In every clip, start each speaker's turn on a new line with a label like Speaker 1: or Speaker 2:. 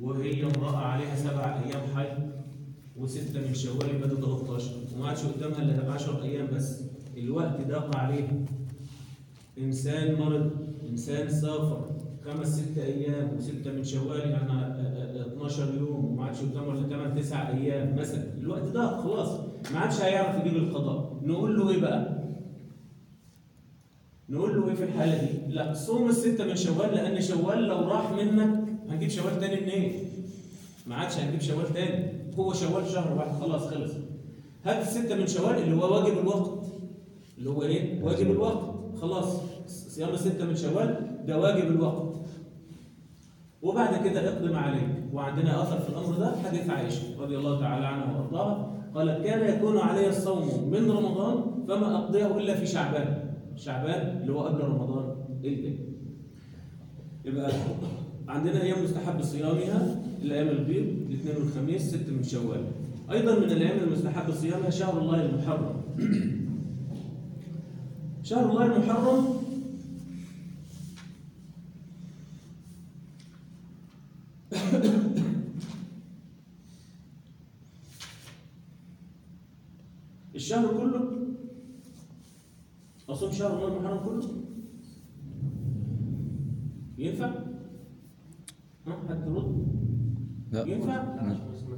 Speaker 1: وهي امرأة عليها سبع أيام حيض وستة من شوال يبقى ده 13 وما عادش قدامها إلا 10 أيام بس الوقت ضاق عليها إنسان مرض إنسان سافر خمس ست أيام وستة من شوال يعني آه، آه، 12 يوم وما عادش قدامه إلا 8 9 أيام مثلا الوقت ضاق خلاص ما عادش هيعرف يجيب القضاء نقول له إيه بقى؟ نقول له ايه في الحاله دي؟ لا صوم السته من شوال لان شوال لو راح منك هنجيب شوال تاني منين؟ ما عادش هنجيب شوال تاني هو شوال شهر واحد خلاص خلص هات السته من شوال اللي هو واجب الوقت اللي هو ايه؟ واجب الوقت خلاص صيام السته من شوال ده واجب الوقت وبعد كده اقدم عليك وعندنا اثر في الامر ده حديث عائشه رضي الله تعالى عنها وارضاها قالت كان يكون علي الصوم من رمضان فما اقضيه الا في شعبان شعبان اللي هو قبل رمضان الجاي يبقى عندنا ايام مستحب صيامها الايام البيض الاثنين والخميس ست من شوال ايضا من الايام المستحب صيامها شهر الله المحرم شهر الله المحرم الشهر كله أصوم شهر الله المحرم كله ينفع؟ ها حد يرد؟
Speaker 2: لا
Speaker 1: ينفع؟
Speaker 2: لا.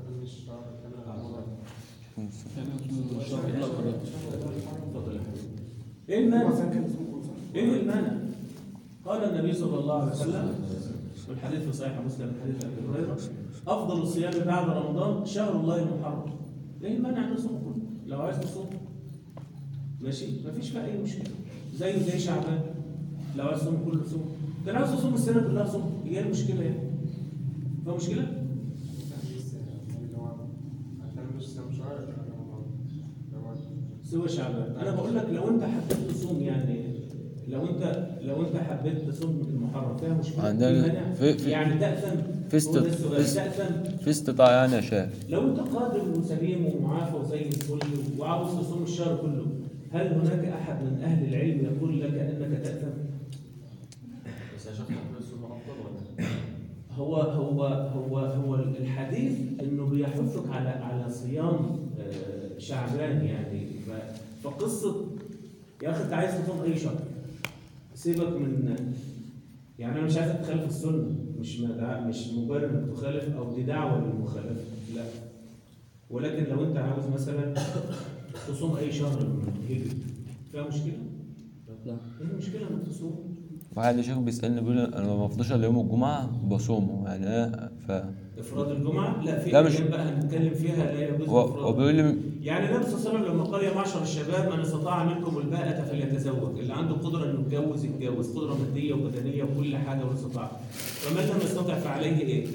Speaker 1: اتفضل يا حبيبي. ايه المانع؟ ايه المانع؟ قال النبي صلى الله عليه وسلم والحديث في صحيح مسلم من حديث ابي هريره افضل الصيام بعد رمضان شهر الله المحرم ايه المانع نصوم كله؟ لو عايز تصوم ماشي مفيش فيها اي مشكله زيه زي شعبان لو عايز تصوم كله صوم كان عاوز تصوم السنه كلها صوم هي المشكله يعني فيها مشكله؟ سوى شعبان انا بقول لك لو انت حبيت تصوم يعني لو انت لو انت حبيت تصوم المحرم فيها مشكله
Speaker 2: عندنا
Speaker 1: في مانع؟
Speaker 2: في- في-
Speaker 1: يعني تاثم
Speaker 2: في است-
Speaker 1: هو ده السؤال.
Speaker 2: في است-
Speaker 1: تاثم
Speaker 2: في استطاعة يعني يا شيخ
Speaker 1: لو انت قادر وسليم ومعافى وزي الفل وعاوز تصوم الشهر كله هل هناك احد من اهل العلم يقول لك انك تاثم؟
Speaker 3: بس يا شيخ حضرتك الصوم افضل ولا
Speaker 1: هو هو هو هو الحديث انه بيحثك على على صيام آه، شعبان يعني ف- فقصه يا اخي انت عايز تصوم اي شهر سيبك من يعني انا مش عايزك تخالف السنه مش مدع- مش مبرر انك تخالف او دي دعوه للمخالفه لا ولكن لو انت عاوز مثلا تصوم اي شهر هجري فيها مشكله؟
Speaker 4: لا
Speaker 1: ايه المشكله انك تصوم؟
Speaker 2: واحد يا شيخ بيسألني بيقول انا ما بفضلش الا يوم الجمعة بصومه يعني ايه ف
Speaker 1: افراد الجمعه لا في
Speaker 2: لا، مش-
Speaker 1: ايام بقى هنتكلم فيها لا يجوز
Speaker 2: و-
Speaker 1: افراد
Speaker 2: وبيقول لي
Speaker 1: يعني النبي صلى الله عليه وسلم لما قال يا معشر الشباب من استطاع منكم الباءة فليتزوج، اللي عنده قدرة انه يتجوز يتجوز، قدرة مادية وبدنية وكل حاجة واستطاع. فمن لم يستطع فعليه ايه؟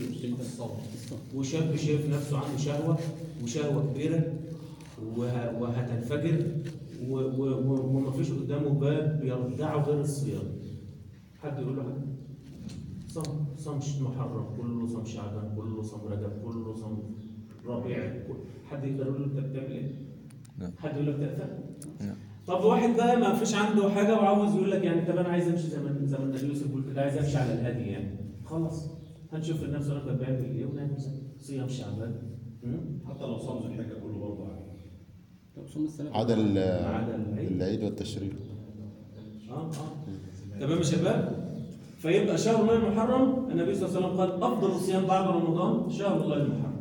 Speaker 1: وشاب شايف نفسه عنده شهوة وشهوة كبيرة وه- وهتنفجر و- و- و- ومفيش قدامه باب يرجعه غير الصيام. حد يقول له حاجة؟ صم صم محرم كله صم شعبان كله صم رجب كله صم ربيع كل- حد يقدر يقول له انت بتعمل ايه؟
Speaker 2: لا.
Speaker 1: حد يقول لك تأثم؟
Speaker 2: لا.
Speaker 1: طب واحد بقى ما فيش عنده حاجه وعاوز يقول لك يعني طب انا عايز امشي زي ما زي ما النبي يوسف بيقول كده عايز امشي على الهادي يعني خلاص هنشوف النبي صلى الله عليه وسلم كان بيعمل ايه ونعمل صيام شعبان م?
Speaker 5: حتى لو صام ذو الحجه كله برضه عادي
Speaker 4: طب صوم السنة
Speaker 6: عدا ال-
Speaker 1: عدا العيد.
Speaker 6: العيد والتشريق
Speaker 1: اه اه تمام يا شباب فيبقى شهر الله المحرم النبي صلى الله عليه وسلم قال افضل الصيام بعد رمضان شهر الله المحرم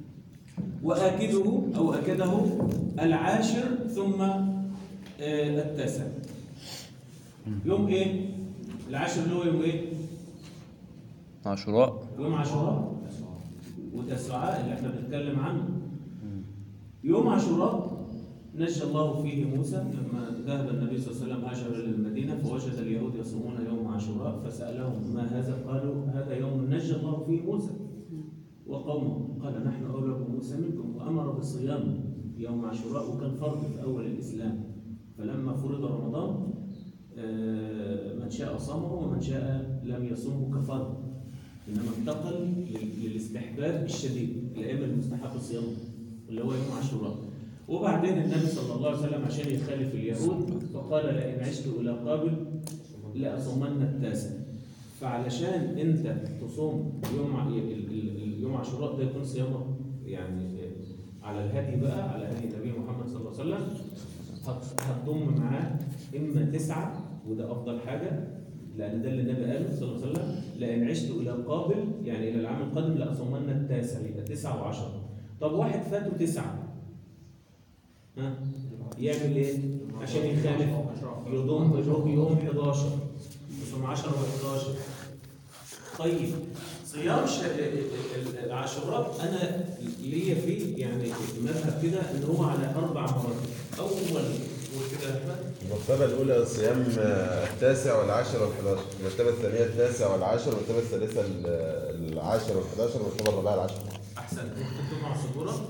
Speaker 1: واكده او اكده العاشر ثم آه، التاسع يوم ايه العاشر اللي هو يوم ايه
Speaker 2: عاشوراء
Speaker 1: يوم عاشوراء وتسعاء اللي احنا بنتكلم عنه يوم عاشوراء نجى الله فيه موسى لما ذهب النبي صلى الله عليه وسلم هاجر الى المدينه فوجد اليهود يصومون يوم عاشوراء فسالهم ما هذا قالوا هذا يوم نجى الله فيه موسى وقومه قال نحن اولى بموسى منكم وامر بصيام يوم عاشوراء وكان فرض في اول الاسلام فلما فرض رمضان آه، من شاء صامه ومن شاء لم يصومه كفرض انما انتقل لل- للاستحباب الشديد الايام المستحب صيامه اللي هو يوم عاشوراء وبعدين النبي صلى الله عليه وسلم عشان يخالف اليهود فقال لئن عشت الى قابل لاصومن التاسع فعلشان انت تصوم يوم ع- ال- ال- ال- يوم عاشوراء ده يكون صيامه يعني على الهدي بقى على هدي النبي محمد صلى الله عليه وسلم هت- هتضم معاه اما تسعه وده افضل حاجه لان ده اللي النبي قاله صلى الله عليه وسلم لان عشت الى قابل يعني الى العام القادم لاصومن التاسع يبقى تسعه وعشره طب واحد فاته تسعه ها يعمل ايه؟ عشان يخالف يضم يضم يوم 11 يصوم 10 و11 طيب صيام ش- ال- ال- العاشوراء انا ليا فيه يعني مذهب كده ان هو على اربع مراتب اول قول كده يا احمد
Speaker 6: المرتبة الأولى صيام آه، التاسع والعاشر والحداشر، المرتبة الثانية التاسع والعاشر، المرتبة الثالثة ال- العاشر والحداشر، المرتبة الرابعة العاشر.
Speaker 1: احسن تكتب مع السبوره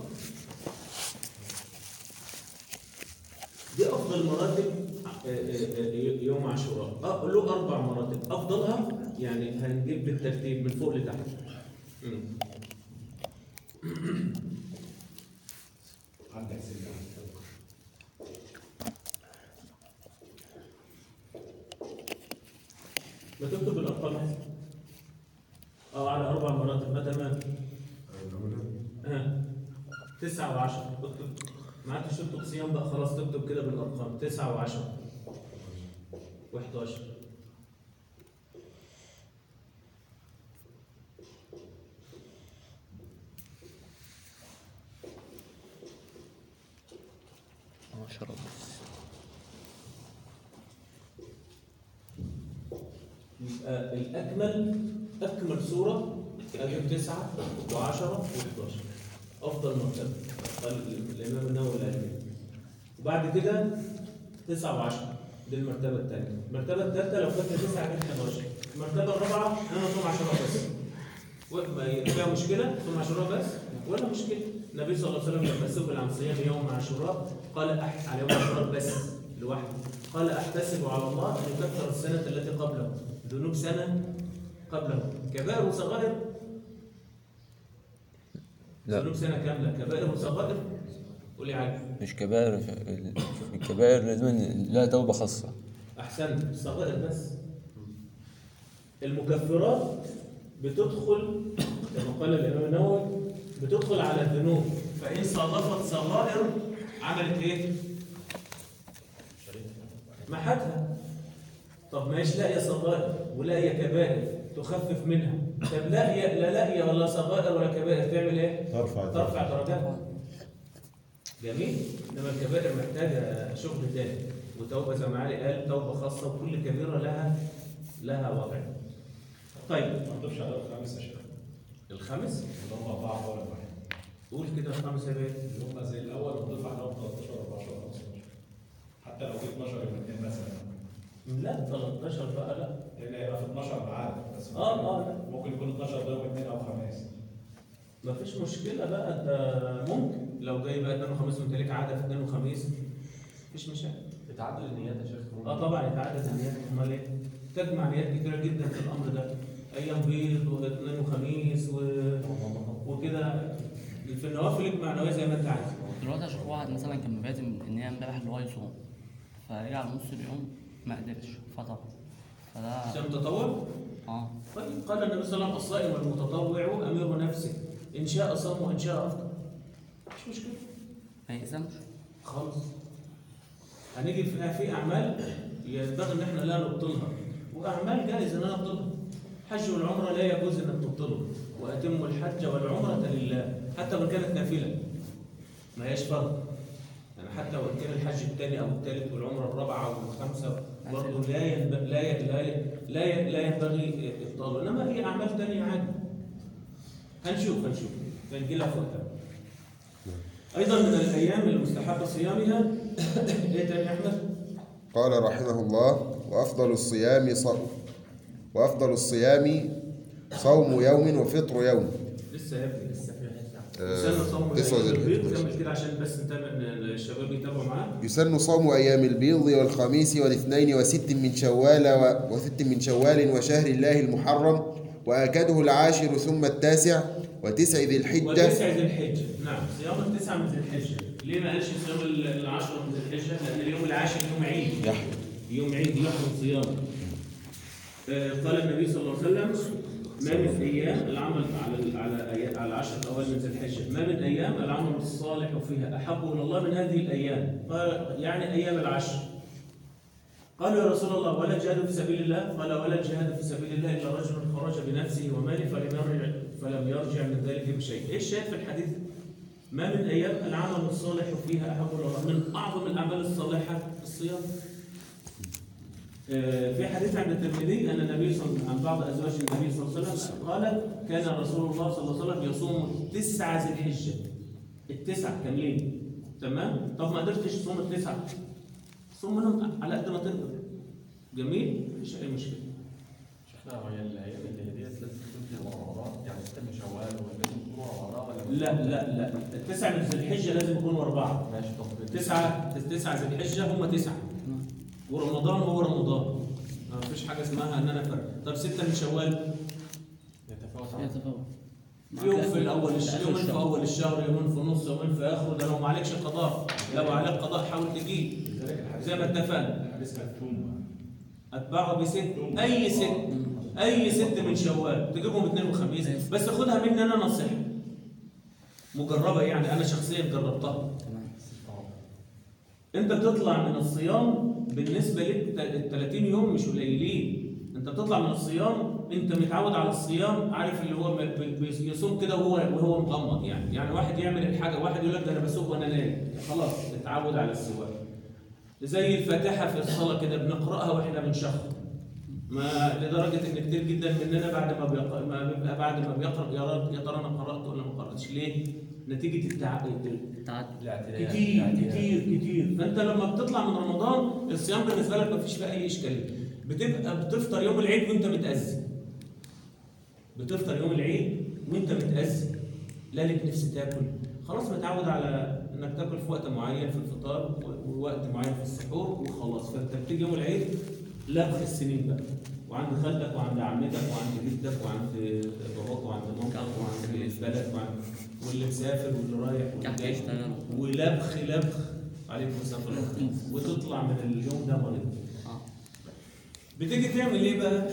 Speaker 1: دي افضل مراتب آه، آه، آه، يوم عاشوراء آه، له اربع مراتب افضلها يعني هنجيب بالترتيب من فوق لتحت مم.
Speaker 5: عندك سنة
Speaker 1: ما تكتب الارقام احسن اه على اربع مراتب ما تمام ها تسعة وعشرة اكتب ما عادش تكتب صيام بقى خلاص تكتب كده بالارقام تسعة وعشرة و11
Speaker 2: عشرة
Speaker 1: يبقى الأكمل أكمل صورة أجيب تسعة وعشرة و11 أفضل مرتبة قال الإمام النووي العلمي وبعد كده تسعة وعشرة دي المرتبة الثانية المرتبة الثالثة لو كانت تسعة كانت 11 المرتبة الرابعة أنا صوم عشرة بس وما فيها مشكلة صوم عاشوراء بس ولا مشكلة النبي صلى الله عليه وسلم لما سئل عن صيام يوم عاشوراء قال أح على يوم عاشوراء بس لوحده قال أحتسب على الله أن يكفر السنة التي قبله ذنوب سنة قبله كبائر وصغائر
Speaker 2: لا
Speaker 1: ذنوب سنة كاملة كبائر وصغائر قولي عادي
Speaker 2: مش كبائر الكبائر لازم لها توبة خاصة
Speaker 1: أحسنت الصغائر بس المكفرات بتدخل كما قال الإمام النووي بتدخل على الذنوب فإن صادفت صغائر عملت إيه؟ محتها طب ماشي لاقية صغائر ولاقية كبائر تخفف منها طب لاقية لا لاقية ولا صغائر ولا كبائر تعمل إيه؟
Speaker 6: ترفع
Speaker 1: ترفع درجاتها جميل انما الكبائر محتاجه شغل تاني وتوبه زي ما علي قال توبه خاصه وكل كبيره لها لها وضع طيب
Speaker 5: ما تضيفش على الخامس يا شيخ
Speaker 1: الخامس
Speaker 5: اللي هم أربعة ولا واحد
Speaker 1: قول كده الخامس يا بيه
Speaker 5: اللي هم زي الأول وتضيف عليهم 13 14 15 حتى لو جه 12 يوم الاثنين مثلا
Speaker 1: لا 13 بقى لا
Speaker 5: لأن هيبقى في 12 معاد بس ممكن-
Speaker 1: آه، آه، لا.
Speaker 5: ممكن يكون 12 ده يوم اثنين أو خميس
Speaker 1: ما فيش مشكله بقى ده ممكن لو جاي بقى اثنين وخميس وانت ليك عاده في اثنين وخميس مفيش مشاكل
Speaker 3: بتعدل النيات يا شيخ
Speaker 1: اه طبعا يتعدد النيات امال ايه؟ تجمع نيات كتيره جدا في الامر ده ايام بيض واثنين وخميس و... وكده في النوافل اجمع نوايا زي ما انت عايز
Speaker 4: دلوقتي عشان واحد مثلا كان مبادئ ان هي امبارح اللي هو يصوم فرجع على نص اليوم ما قدرش فطر فده
Speaker 1: صيام تطوع
Speaker 4: اه
Speaker 1: طيب قال النبي صلى الله عليه وسلم الصائم والمتطوع امير نفسه ان شاء صام وان شاء افطر مش مشكله
Speaker 4: ما يلزمش
Speaker 1: خالص هنيجي في في اعمال ينبغي ان احنا لا نبطلها واعمال جائز ان انا ابطلها الحج والعمره لا يجوز انك تبطلهم واتموا الحج والعمره لله حتى وان كانت نافله ما هياش فرض يعني حتى وان كان الحج الثاني او الثالث والعمره الرابعه والخامسه برضه لا ينبغي لا ي- لا ي- لا ي- لا ينبغي ابطاله انما هي اعمال ثانيه عادي هنشوف هنشوف هنجي لها في وقتها ايضا من الايام المستحب صيامها ايه تاني يا احمد؟
Speaker 7: قال رحمه الله وأفضل الصيام صوم وأفضل الصيام صوم يوم وفطر يوم
Speaker 1: لسه يا ابني لسه
Speaker 7: آه،
Speaker 1: استنى صوم
Speaker 7: تسعة
Speaker 1: الأيام
Speaker 7: ذي
Speaker 1: البيض
Speaker 7: الحجة.
Speaker 1: كمل كده عشان بس نتابع الشباب يتابعوا معاه
Speaker 7: يسن صوم أيام البيض والخميس والاثنين وست من شوال و- وست من شوال وشهر الله المحرم وآكده العاشر ثم التاسع وتسع ذي الحجة
Speaker 1: وتسع ذي الحجه نعم صيام التسعه من ذي الحجه ليه ما قالش صيام ال- العشره من ذي الحجه؟ لان اليوم العاشر يوم عيد
Speaker 2: يحرم
Speaker 1: يوم عيد يحرم صيامه آه، قال النبي صلى الله عليه وسلم ما من ايام العمل على على أي- على 10 اوائل من ذي الحجه، ما من ايام العمل الصالح فيها احب الى الله من هذه الايام، قال يعني ايام العشر. قالوا يا رسول الله ولا جهاد في سبيل الله؟ قال ولا الجهاد في سبيل الله الا رجل خرج بنفسه وماله فلم يرجع فلم يرجع من ذلك بشيء، ايش الشاهد في الحديث؟ ما من ايام العمل الصالح فيها احب الى الله، من اعظم الاعمال الصالحه الصيام. آه، في حديث عند الترمذي ان النبي صلى عن بعض ازواج النبي صلى الله عليه وسلم قال كان رسول الله صلى الله عليه وسلم يصوم تسعة ذي الحجه التسعه كاملين تمام طب ما قدرتش تصوم التسعه صوم منهم على قد ما تقدر جميل مفيش اي مشكله
Speaker 3: شيخنا وهي الايام اللي هي ديت لازم تكون فيها ورا بعض يعني ستة من شوال ولا لازم تكون ورا بعض ولا
Speaker 1: لا لا لا التسعه من ذي الحجه لازم يكونوا ورا بعض
Speaker 3: ماشي طب
Speaker 1: تسعه تسعه ذي الحجه هم تسعه ورمضان هو رمضان ما فيش حاجه اسمها ان انا فرق طب سته من شوال
Speaker 3: يتفاوت
Speaker 4: فيها
Speaker 3: عن
Speaker 4: تفاوت
Speaker 1: يوم في الاول الش-
Speaker 4: آخر
Speaker 1: يومين في
Speaker 4: الشهر.
Speaker 1: اول الشهر يومين في نص يومين في اخره ده لو ما عليكش قضاء لو عليك قضاء حاول تجيب
Speaker 5: لذلك الحديث
Speaker 1: زي ما اتفقنا
Speaker 5: الحديث مكتوم
Speaker 1: اتبعه بست اي ست اي ست من شوال تجيبهم اثنين وخميس بس خدها مني انا نصيحه مجربه يعني انا شخصيا جربتها
Speaker 4: تمام
Speaker 1: انت بتطلع من الصيام بالنسبه لك ال 30 يوم مش قليلين انت بتطلع من الصيام انت متعود على الصيام عارف اللي هو ب- ب- بيصوم كده وهو وهو مغمض يعني يعني واحد يعمل الحاجه واحد يقول لك ده انا بسوق وانا نايم خلاص اتعود على السواق زي الفاتحه في الصلاه كده بنقراها واحنا بنشخر ما لدرجه ان كتير جدا مننا بعد ما بيقرا ما بيبقى بعد ما بيقرا يا رب- يا ترى انا قرات ولا ما قراتش ليه؟ نتيجه التع...
Speaker 4: التعدي
Speaker 3: الاعتداء
Speaker 1: كتير كتير كتير فانت لما بتطلع من رمضان الصيام بالنسبه لك مفيش فيه اي اشكاليه بتبقى بتفطر يوم العيد وانت متاذي بتفطر يوم العيد وانت متاذي لا لك نفس تاكل خلاص متعود على انك تاكل في وقت معين في الفطار و- ووقت معين في السحور وخلاص فانت بتيجي يوم العيد لبخ السنين بقى وعند خالتك وعند عمتك وعند جدك وعند باباك وعند مامتك وعند البلد وعند واللي مسافر واللي رايح واللي
Speaker 4: تحت
Speaker 1: جاي
Speaker 4: يشتغل
Speaker 1: ولبخ لبخ عليكم السلام ورحمه الله وتطلع من اليوم ده مريض
Speaker 4: اه
Speaker 1: بتيجي تعمل ايه بقى؟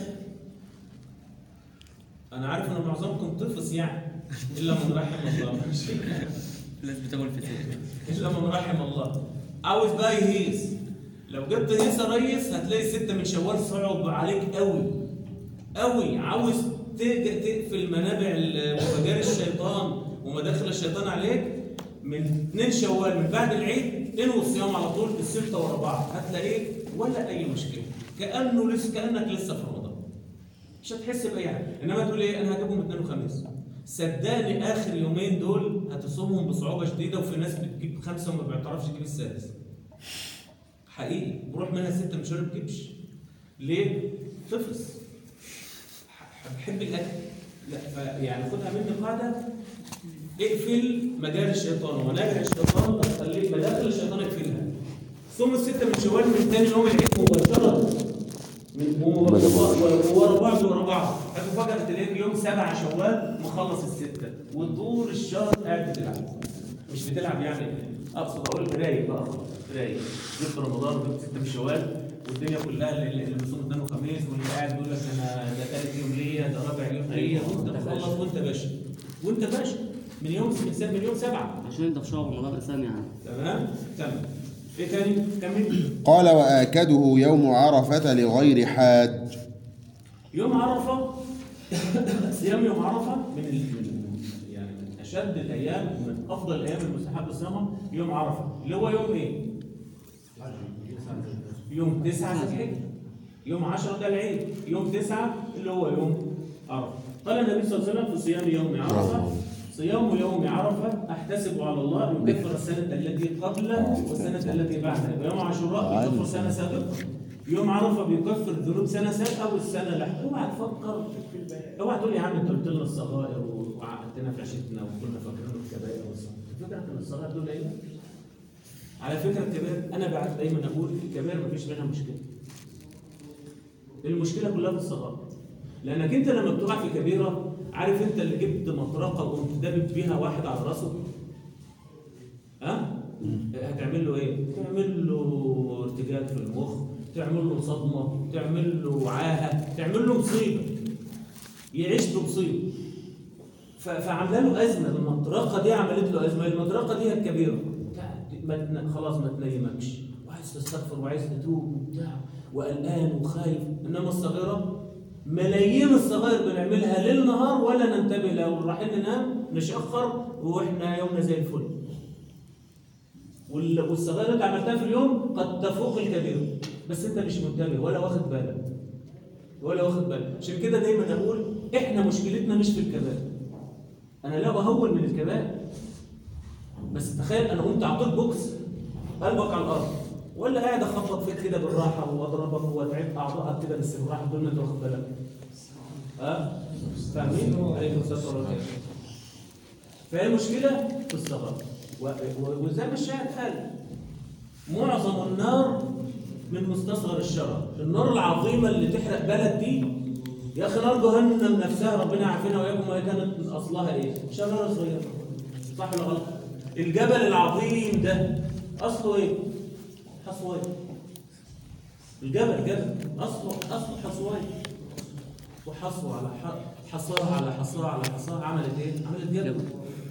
Speaker 1: انا عارف ان معظمكم طفس يعني الا من رحم الله
Speaker 4: لازم بتاكل فطير
Speaker 1: الا من رحم الله عاوز بقى يهيس لو جبت هيس يا ريس هتلاقي ستة من شوال صعب عليك قوي قوي عاوز تج- تقفل منابع ال- مفاجر الشيطان ومداخل الشيطان عليك من اثنين شوال من بعد العيد انوي الصيام على طول الستة ورا بعض هتلاقيه ولا اي مشكله كانه لسه كانك لسه في رمضان مش هتحس باي حاجه انما تقول ايه انا هجيبهم اثنين وخميس صدقني اخر يومين دول هتصومهم بصعوبه شديده وفي ناس بتجيب خمسه وما بيعترفش تجيب السادس حقيقي بروح منها سته مش ما بتجيبش ليه؟ طفس ح- بحب الاكل لا ف- يعني خدها مني قاعده اقفل مجال الشيطان ومنابع الشيطان خليك مداخل الشيطان اقفلها صوم السته من شوال من ثاني يوم العيد مباشره من ومباشرة ورا بعض ورا بعض هتفاجئ تلاقيك يوم سبع شوال مخلص السته وطول الشهر قاعد بتلعب مش بتلعب يعني اقصد اقول رايق بقى خلاص رايق جبت رمضان وجبت سته من شوال والدنيا كلها اللي, اللي بيصوم اثنين وخميس واللي قاعد بيقول لك انا ده ثالث يوم ليا ده رابع يوم ليا وانت مخلص وانت باشا وانت باشا من يوم من سبع من يوم سبعه
Speaker 4: عشان انت في شهر رمضان اساسا يعني
Speaker 1: تمام تمام ايه تاني كمل
Speaker 7: قال وآكده يوم عرفة لغير حاج
Speaker 1: يوم عرفة صيام يوم عرفة من ال... من- يعني من أشد الأيام من أفضل الأيام المستحب صيامها يوم عرفة اللي هو يوم إيه؟ يوم تسعة ذي الحجة يوم عشرة ده العيد يوم تسعة اللي هو يوم عرفة قال النبي صلى الله عليه وسلم في صيام يوم عرفة صيام يوم عرفة أحتسب على الله أن يكفر السنة التي قبله والسنة التي بعدها ويوم عاشوراء يكفر سنة سابقة يوم عرفة بيكفر ذنوب سنة سابقة والسنة اللي اوعى تفكر اوعى تقول يا عم انت قلت لنا الصغائر وقعدتنا في عشتنا وكنا فاكرين الكبائر والصغائر الفكرة ان الصغائر دول ايه؟ على فكرة الكبائر انا بعد دايما اقول الكبائر مفيش منها مشكلة المشكلة كلها في الصغائر لانك انت لما بتقع في كبيرة عارف انت اللي جبت مطرقة وقمت دابب بيها واحد على راسه ها؟ هتعمل له ايه؟ تعمل له ارتجاج في المخ، تعمل له صدمه، تعمل له عاهه، تعمل له مصيبه. يعيش بمصيبه ف- فعامله له ازمه المطرقه دي عملت له ازمه المطرقه دي هي الكبيره بتاع- ما تن- خلاص ما تنيمكش وعايز تستغفر وعايز تتوب وبتاع وقلقان وخايف انما الصغيره ملايين الصغائر بنعملها ليل نهار ولا ننتبه لها ورايحين ننام نشخر واحنا يومنا زي الفل وال- والصغيره اللي انت عملتها في اليوم قد تفوق الكبيره بس انت مش منتبه ولا واخد بالك ولا واخد بالك عشان كده دايما اقول احنا مشكلتنا مش في الكبائر انا لا بهون من الكبائر بس تخيل انا قمت اعطيك بوكس قلبك على الارض ولا قاعد اخبط فيك كده بالراحه واضربك واتعب اعضائك كده بس بالراحه بدون ما تاخد بالك ها فاهمين؟ عليكم السلام ورحمه الله فهي المشكله في الصغر و- و- وزي ما الشاعر قال معظم النار من مستصغر الشرر النار العظيمه اللي تحرق بلد دي يا اخي نار جهنم نفسها ربنا عارفينها وياكم وهي كانت اصلها ايه؟ شراره صغيره صح ولا غلط؟ الجبل العظيم ده اصله ايه؟ حصوان الجبل جبل اصله اصله حصوان وحصوه على ح- حصاه على حصاه على حصاه عملت ايه؟ عملت جبل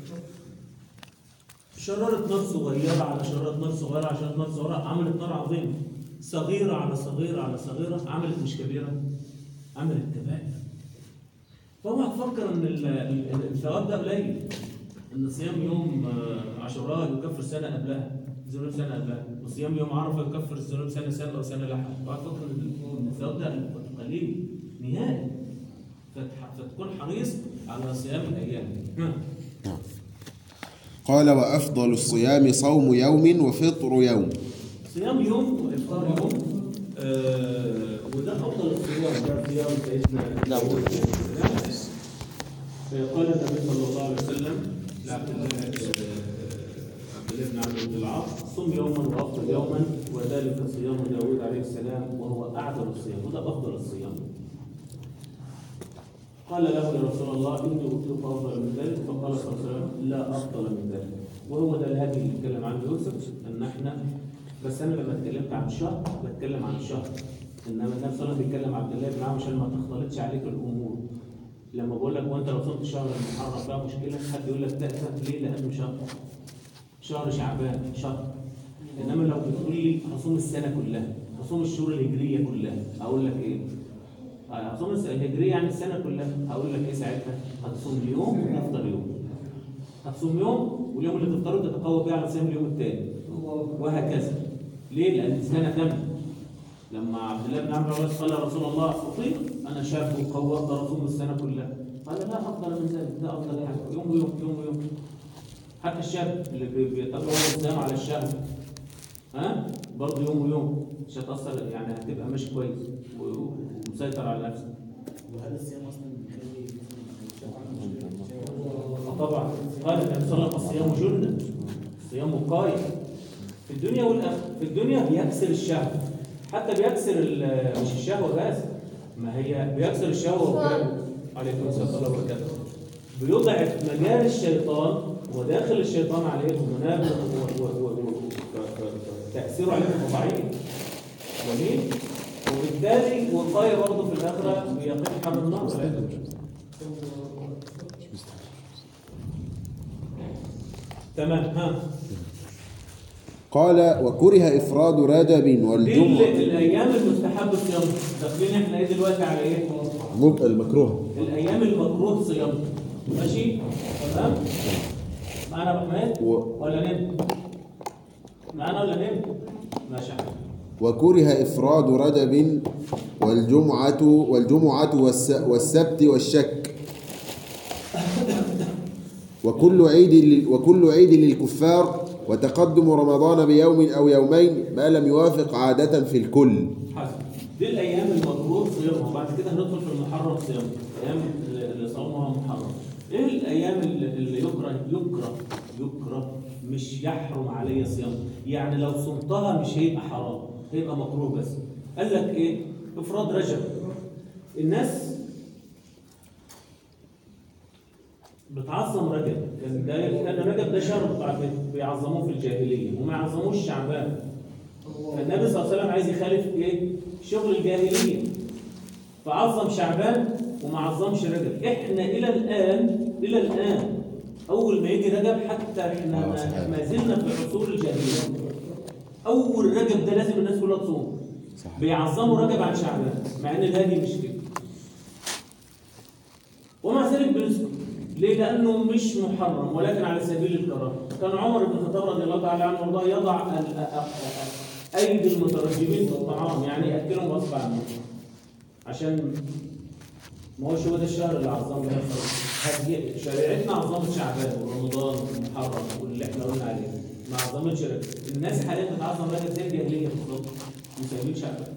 Speaker 1: شرارة نار صغيرة على شرارة نار صغيرة على شرارة نار صغيرة عملت نار عظيمة صغيرة على صغيرة على صغيرة عملت مش كبيرة عملت كبائر فهو تفكر ان ال- ال- الثواب ده قليل ان صيام يوم آه، عاشوراء يكفر سنة قبلها ذنوب سنة قبلها وصيام يوم عرفة يكفر الذنوب سنة سنة أو سنة لحق وقعد تفكر ان إن الثواب ده قليل نهائي فتح- فتكون حريص على صيام الأيام ها.
Speaker 7: قال وأفضل الصيام صوم يوم وفطر يوم
Speaker 1: صيام يوم وافطار يوم آه وده افضل الصيام ده صيام سيدنا
Speaker 2: داوود.
Speaker 1: قال النبي صلى الله عليه وسلم لعبد الله آه، عبد الله بن عمرو بن العاص صم يوما وافطر يوما وذلك صيام داوود عليه السلام وهو اعدل الصيام وده افضل الصيام قال له يا رسول الله اني اوتيت افضل من ذلك فقال صلى الله عليه وسلم لا افضل من ذلك وهو ده الهدي اللي اتكلم عنه يوسف ان احنا بس انا لما اتكلمت عن الشهر بتكلم عن الشهر انما النبي صلى الله عليه وسلم بيتكلم عبد الله بن عمرو عشان ما تختلطش عليك الامور لما بقول لك وانت لو صمت شهر المحرم فيها مشكله حد يقول لك تأثم ليه؟ لانه شهر شهر شعبان شهر انما لو بتقول لي هصوم السنه كلها هصوم الشهور الهجريه كلها اقول لك ايه؟ هصوم الس- الهجريه يعني السنه كلها هقول لك ايه ساعتها؟ هتصوم يوم وتفطر يوم هتصوم يوم واليوم اللي تفطره تتقوى بيه على صيام اليوم الثاني وهكذا ليه؟ لان السنه تمت لما عبد الله بن عمرو العاص قال يا رسول الله اطيق انا شاب وقوي اقدر اصوم السنه كلها قال لا افضل من ذلك ده افضل حاجه يوم ويوم يوم ويوم حتى الشاب اللي بي- بيتقوى الصيام على الشهوه ها برضه يوم ويوم مش هتاثر يعني هتبقى ماشي كويس و- ومسيطر على نفسك
Speaker 8: وهذا الصيام اصلا بيخلي
Speaker 1: آه طبعا قال النبي صلى الله عليه وسلم الصيام جنه الصيام وقايه في الدنيا والاخره في الدنيا بيكسر الشهوه حتى بيكسر ال- مش الشهوه بس ما هي بيكسر الشهوه وكده عليكم السلام ورحمه الله وبركاته بيضعف مجال الشيطان وداخل الشيطان عليه ومنابه و- و- و- و- ف- ف- ف- تاثيره عليه بيبقى ضعيف جميل وبالتالي وقايه برضه في الاخره بيقيك حر النار والعياذ بالله. تمام ها
Speaker 7: قال وكره إفراد رجب
Speaker 1: دي ال-
Speaker 7: والجمعة
Speaker 1: الايام المستحب صيامها داخلين احنا ايه دلوقتي على ايه
Speaker 7: مب- المكروه
Speaker 1: الايام المكروه صيامها ماشي تمام معانا يا ابو حماد
Speaker 7: و-
Speaker 1: ولا نمت معانا ولا نمت ماشي يا حبيبي.
Speaker 7: وكره إفراد رجب والجمعة والجمعة والس- والسبت والشك وكل عيد لل- وكل عيد للكفار وتقدم رمضان بيوم أو يومين ما لم يوافق عادة في الكل
Speaker 1: حسن دي الايام المكروه صيامها وبعد كده هندخل في المحرم صيامها الايام اللي اللي صومها محرم ايه الايام اللي اللي يكره يكره يكره مش يحرم علي صيام يعني لو صمتها مش هيبقى حرام هيبقى مكروه بس قال لك ايه افراد رجب الناس بتعظم رجب كان ده كان رجب ده شهر بتاع- بيعظموه في الجاهليه وما يعظموش شعبان فالنبي صلى الله عليه وسلم عايز يخالف ايه؟ شغل الجاهليه فعظم شعبان وما عظمش رجب احنا الى الان الى الان اول ما يجي رجب حتى احنا
Speaker 7: آه،
Speaker 1: ما,
Speaker 7: صحيح.
Speaker 1: ما زلنا في عصور الجاهليه اول رجب ده لازم الناس كلها تصوم
Speaker 7: صحيح.
Speaker 1: بيعظموا رجب عن شعبان مع ان الهادي مش كده ومع ذلك بنسكت ليه؟ لأنه مش محرم ولكن على سبيل الكراهة. كان عمر بن الخطاب رضي الله تعالى عنه وارضاه يضع ال- أ- أ- أ- أيدي المترجمين في الطعام يعني يأكلهم غصب عنهم. عشان ما هوش هو ده الشهر اللي عظمه ده هدي- شريعتنا عظمت شعبان ورمضان ومحرم واللي احنا قلنا عليه ما عظمتش رجب. الناس حاليا بتعظم رجب زي الجاهليه بالظبط مساويين شعبان.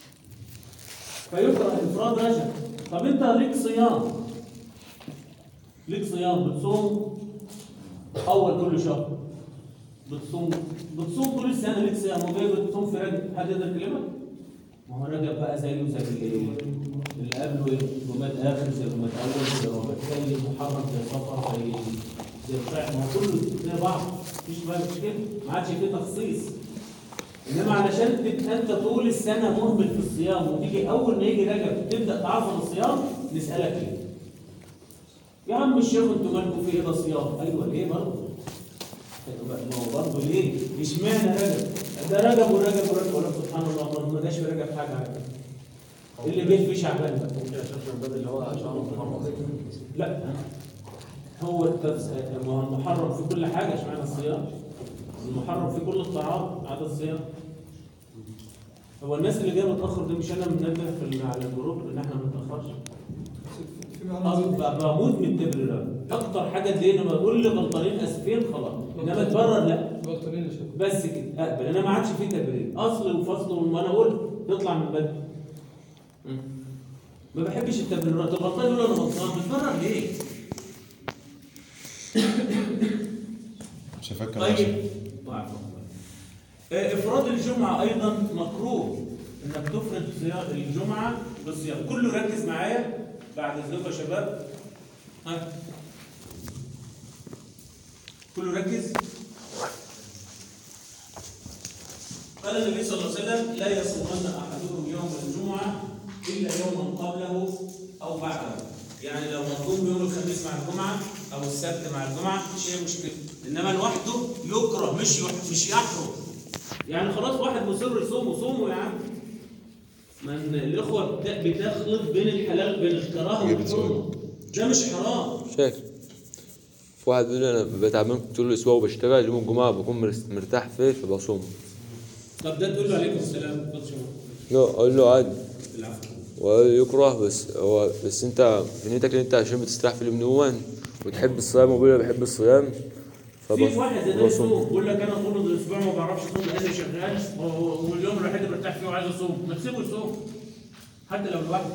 Speaker 1: فيكره افراد رجب. طب انت ليك صيام ليك صيام بتصوم اول كل شهر بتصوم بتصوم طول السنه ليك صيام وجاي بتصوم في رجب حد يقدر يكلمك؟ ما هو رجب بقى زيه زي اللي اللي قبله ايه؟ جماد اخر زي جماد اول زي ربيع زي محرم زي صفر زي زي الفرح ما هو كله زي بعض مفيش بقى مش كده ما عادش فيه تخصيص انما علشان تبقى انت طول السنه مهمل في الصيام وتيجي اول ما يجي رجب تبدا تعظم الصيام نسالك ليه؟ يا عم الشيخ انتوا مالكم في ايه ده صيام؟ ايوه ليه برضه؟ ما هو برضه ليه؟ اشمعنى رجب؟ ده رجب ورجب ورجب ولا سبحان الله ما- ما جاش في رجب حاجه على فكرة. اللي جه في شعبان بقى
Speaker 3: ممكن يا شيخ من باب اللي هو شهر محرم
Speaker 1: لا هو التفس- ما هو المحرم في كل حاجه اشمعنى الصيام؟ المحرم في كل الطعام عدا الصيام هو الناس اللي جايه متاخر دي مش انا منبه في ال- على الجروب ان احنا ما نتاخرش أصل بموت من التبريرات اكتر حاجه تلاقيني لما بقول لي غلطانين اسفين خلاص انما تبرر لا بس كده اقبل انا ما عادش فيه تبرير اصل وفصل وما انا قلت تطلع من بدري مم. ما بحبش التبريرات الغلطان يقول انا غلطان بتبرر ليه؟
Speaker 7: مش هفكر
Speaker 1: طيب ضعف آه، افراد الجمعه ايضا مكروه انك تفرد صيام الجمعه بالصيام كله ركز معايا بعد اذنكم يا شباب ها كله ركز قال النبي صلى الله عليه وسلم لا يصومن احدكم يوم الجمعه الا يوما قبله او بعده يعني لو مطلوب يوم الخميس مع الجمعه او السبت مع الجمعه شيء مشكله انما لوحده يكره مش يح- مش يحرم يعني خلاص واحد مصر يصوم وصومه يا عم من الاخوه بت- بتخلط بين الحلال بين الكراهه
Speaker 7: هي
Speaker 1: والحرمه ده مش حرام
Speaker 2: شايف في واحد بيقول لي انا بتعبان طول الاسبوع وبشتغل يوم الجمعه بكون مرس- مرتاح فيه فبصوم
Speaker 1: طب ده تقول له عليكم السلام اتفضل شباب.
Speaker 2: لا اقول له عادي
Speaker 1: العفو
Speaker 2: ويكره بس هو بس انت في نيتك ان انت عشان بتستريح في اليوم دون وتحب الصيام وبيقول انا بحب الصيام
Speaker 1: في واحد زي ده
Speaker 2: فبصوم
Speaker 1: يصوم بيقول لك انا طول الاسبوع ما بعرفش اصوم لاني شغال و- واليوم الوحيد اللي برتاح فيه وعايز اصوم ما تسيبه يصوم حتى لو لوحده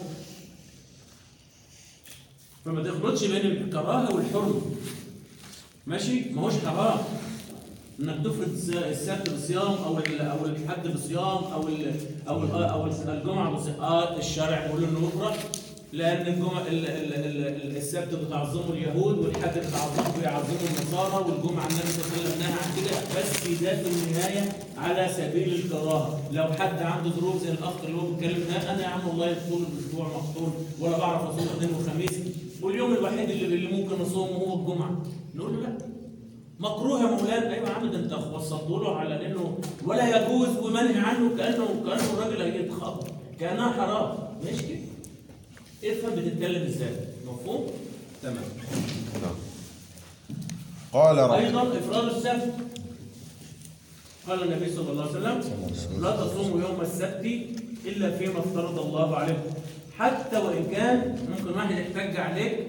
Speaker 1: فما تخلطش بين الكراهه والحرمه ماشي ما هوش حرام انك تفرض الس- السبت بالصيام او ال- او الحد بالصيام او ال او ال او الجمعه بالصيام اه الشرع بيقول انه يكره لان الجمعه ال- ال- ال- ال- السبت بتعظمه اليهود والحد بتعظمه بيعظمه النصارى والجمعه النبي صلى الله عليه وسلم نهى عن كده بس ده في النهايه على سبيل الكراهه لو حد عنده ظروف زي الاخ اللي هو بيتكلم ده انا يا عم والله طول الاسبوع مقطول ولا بعرف اصوم اثنين وخميس واليوم الوحيد اللي, اللي ممكن اصومه هو الجمعه نقول له لا مكروه يا مولانا ايوه يا عم ده انت وصلت له على انه ولا يجوز ومنهي عنه كانه كانه الراجل هيتخبط كانها حرام ماشي كده افهم بتتكلم ازاي مفهوم تمام
Speaker 7: قال رب
Speaker 1: ايضا افراد السبت قال النبي صلى الله عليه وسلم لا تصوموا يوم السبت الا فيما افترض الله عليكم حتى وان كان ممكن واحد يحتج عليك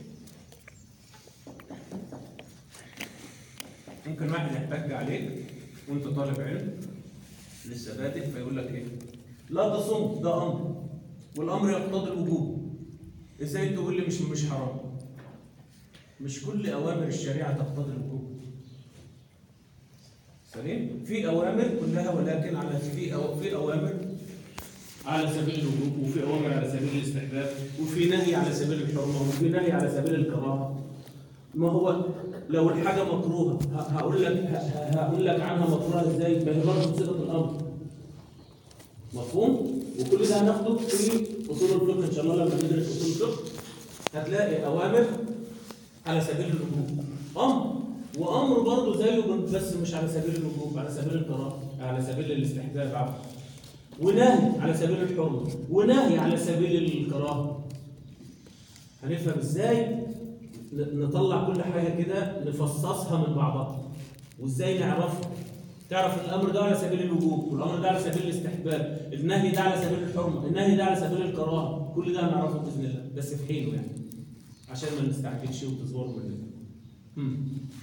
Speaker 1: ممكن واحد يحتج عليك وانت طالب علم لسه بادئ فيقول لك ايه لا تصوم ده امر والامر يقتضي الوجوب ازاي تقول لي مش مش حرام مش كل اوامر الشريعه تقتضي الوجوب سليم في اوامر كلها ولكن على في أو في اوامر على سبيل الوجوب وفي اوامر على سبيل الاستحباب وفي نهي على سبيل الحرمه وفي نهي على سبيل الكراهه ما هو لو الحاجه مكروهه ه- هقول لك ه- ه- هقول لك عنها مكروهه ازاي ما هي برضه بصيغه الامر مفهوم وكل ده هناخده في اصول الفقه ان شاء الله لما ندرس اصول الفقه هتلاقي اوامر على سبيل الوجوب امر وامر برضه زيه بس مش على سبيل الوجوب على سبيل الكراهه على سبيل الاستحباب عفوا ونهي على سبيل الحرمه ونهي على سبيل الكراهه هنفهم ازاي ن- نطلع كل حاجه كده نفصصها من بعضها وازاي نعرفها تعرف ان الامر ده على سبيل الوجوب والامر ده على سبيل الاستحباب النهي ده على سبيل الحرمه النهي ده على سبيل الكراهه كل ده هنعرفه باذن الله بس في حينه يعني عشان ما نستعجلش وتزور مننا مم.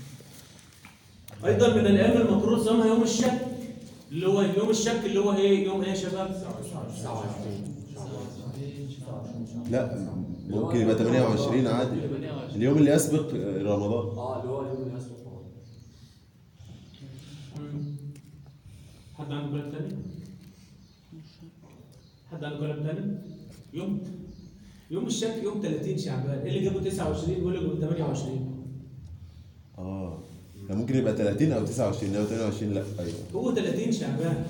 Speaker 1: ايضا من الايام المكروه صيامها يوم الشك اللي هو يوم الشك اللي هو ايه يوم ايه يا شباب
Speaker 6: لا ممكن يبقى 28 عادي اليوم اللي يسبق رمضان
Speaker 3: اه اللي هو اليوم اللي اسمه رمضان
Speaker 1: مم. حد عنده كلام تاني حد عنده كلام تاني يوم يوم الشك يوم 30 شعبان ايه اللي جابه 29 واللي جابه 28
Speaker 6: اه ده ممكن يبقى 30 او 29 لو 28 لا ايوه
Speaker 1: هو 30 شعبان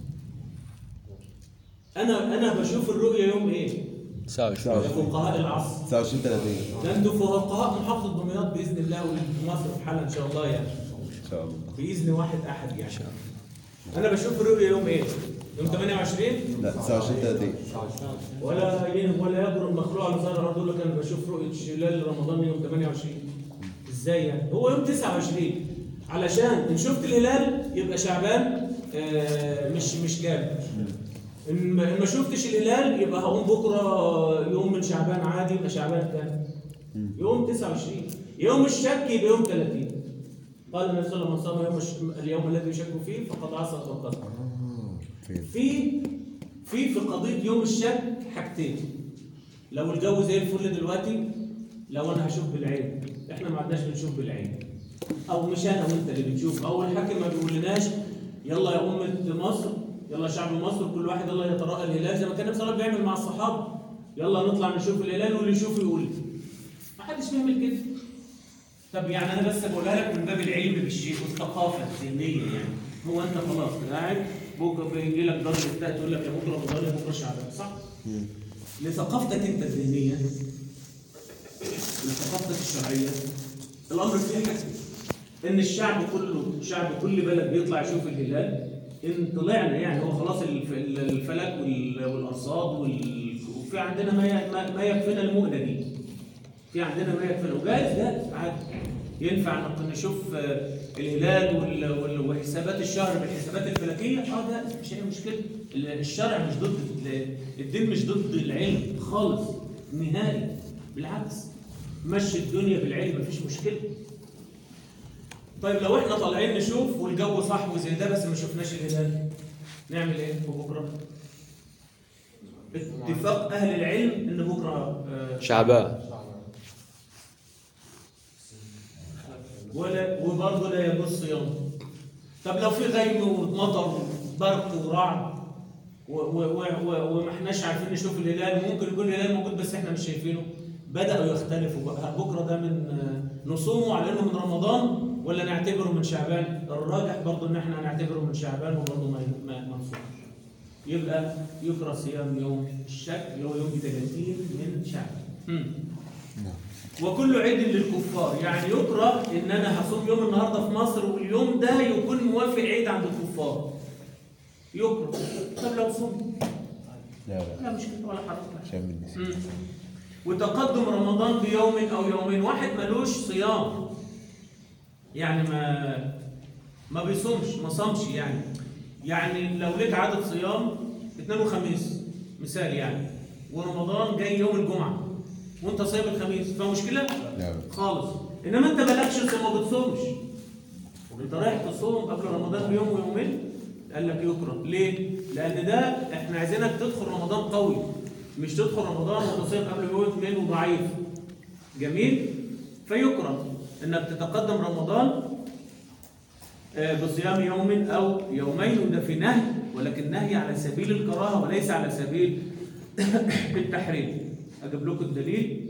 Speaker 1: انا انا بشوف الرؤيه يوم ايه
Speaker 2: 29
Speaker 1: يا فقهاء العصر
Speaker 6: 29 30
Speaker 1: ده انتوا فقهاء محافظه دمياط باذن الله ومصر في حالها ان شاء الله يعني
Speaker 6: ان شاء الله
Speaker 1: باذن واحد احد يعني انا بشوف الرؤيه يوم ايه يوم 28
Speaker 6: لا 29 30
Speaker 1: ولا ين- ولا يجرؤ المخلوق على ظهر الارض يقول لك انا بشوف رؤيه شلال رمضان يوم 28 ازاي يعني هو يوم 29 علشان ان شفت الهلال يبقى شعبان آه، مش مش كامل ان ما إن ما شفتش الهلال يبقى هقوم بكره يوم من شعبان عادي يبقى شعبان كامل يوم 29 يوم الشك يبقى يوم 30 قال النبي صلى الله عليه وسلم يوم الش- اليوم الذي يشك فيه فقد عصى وقد
Speaker 6: فين
Speaker 1: في في في قضيه يوم الشك حاجتين لو الجو زي الفل دلوقتي لو انا هشوف بالعين احنا ما عدناش بنشوف بالعين او مش انا وانت اللي بنشوف او الحاكم ما بيقولناش يلا يا امه مصر يلا شعب مصر كل واحد يلا يتراءى الهلال زي ما كان النبي صلى الله عليه وسلم بيعمل مع الصحابه يلا نطلع نشوف الهلال واللي يشوف يقول ما حدش بيعمل كده طب يعني انا بس بقولها لك من باب العلم بالشيء والثقافه الذهنيه يعني هو انت خلاص قاعد بكره بيجي لك درجه بتاع تقول لك يا بكره رمضان يا بكره شعبان صح؟ لثقافتك انت الذهنيه لثقافتك الشرعيه الامر فيه حاجه ان الشعب كله شعب كل بلد بيطلع يشوف الهلال ان طلعنا يعني هو خلاص الف- الفلك وال- والارصاد وال- وفي عندنا ما ي- ما- ما يكفينا المؤنه دي في عندنا ما يكفينا وجائز جائز عادي ينفع نق- نشوف آه، الهلال وال- وال- وحسابات الشهر بالحسابات الفلكيه اه ده مش هي مشكله ال- الشرع مش ضد ال- الدين مش ضد العلم خالص نهائي بالعكس مشي الدنيا بالعلم مفيش مشكله طيب لو احنا طالعين نشوف والجو صح وزي ده بس ما شفناش الهلال نعمل ايه في بكره؟ اتفاق اهل العلم ان بكره آه،
Speaker 2: شعبان
Speaker 1: ولا وبرضه لا يجوز صيام طب لو في غيم ومطر وبرق ورعد و- و- و- و- وما احناش عارفين نشوف الهلال ممكن يكون الهلال موجود بس احنا مش شايفينه بدأوا يختلفوا بقى بكره ده من آه، نصومه على انه من رمضان ولا نعتبره من شعبان الراجح برضه ان احنا هنعتبره من شعبان وبرضه ما ما ما نصومش يبقى يكره صيام يوم الشك اللي هو يوم 30 من شعبان هم. وكل عيد للكفار يعني يكره ان انا هصوم يوم النهارده في مصر واليوم ده يكون موافق عيد عند الكفار يكره طب لو صوم
Speaker 6: لا لا
Speaker 1: لا مشكله ولا حرج
Speaker 6: عشان من الناس.
Speaker 1: مم. وتقدم رمضان بيوم او يومين واحد ملوش صيام يعني ما ما بيصومش ما صامش يعني يعني لو ليك عدد صيام اثنين وخميس مثال يعني ورمضان جاي يوم الجمعه وانت صايم الخميس فمشكله
Speaker 6: لا
Speaker 1: خالص انما انت مالكش صيام ما بتصومش انت رايح تصوم قبل رمضان بيوم ويومين قال لك يكره ليه لان ده احنا عايزينك تدخل رمضان قوي مش تدخل رمضان وتصيم قبل يوم واثنين وضعيف جميل فيكره انك تتقدم رمضان آه، بصيام يوم او يومين وده في نهي ولكن نهي على سبيل الكراهه وليس على سبيل التحريم اجيب لكم الدليل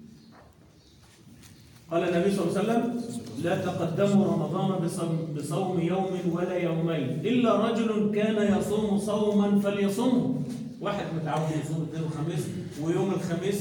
Speaker 1: قال النبي صلى الله عليه وسلم لا تقدموا رمضان بصوم, بصوم يوم ولا يومين إلا رجل كان يصوم صوما فليصومه واحد متعود يصوم اثنين وخميس ويوم الخميس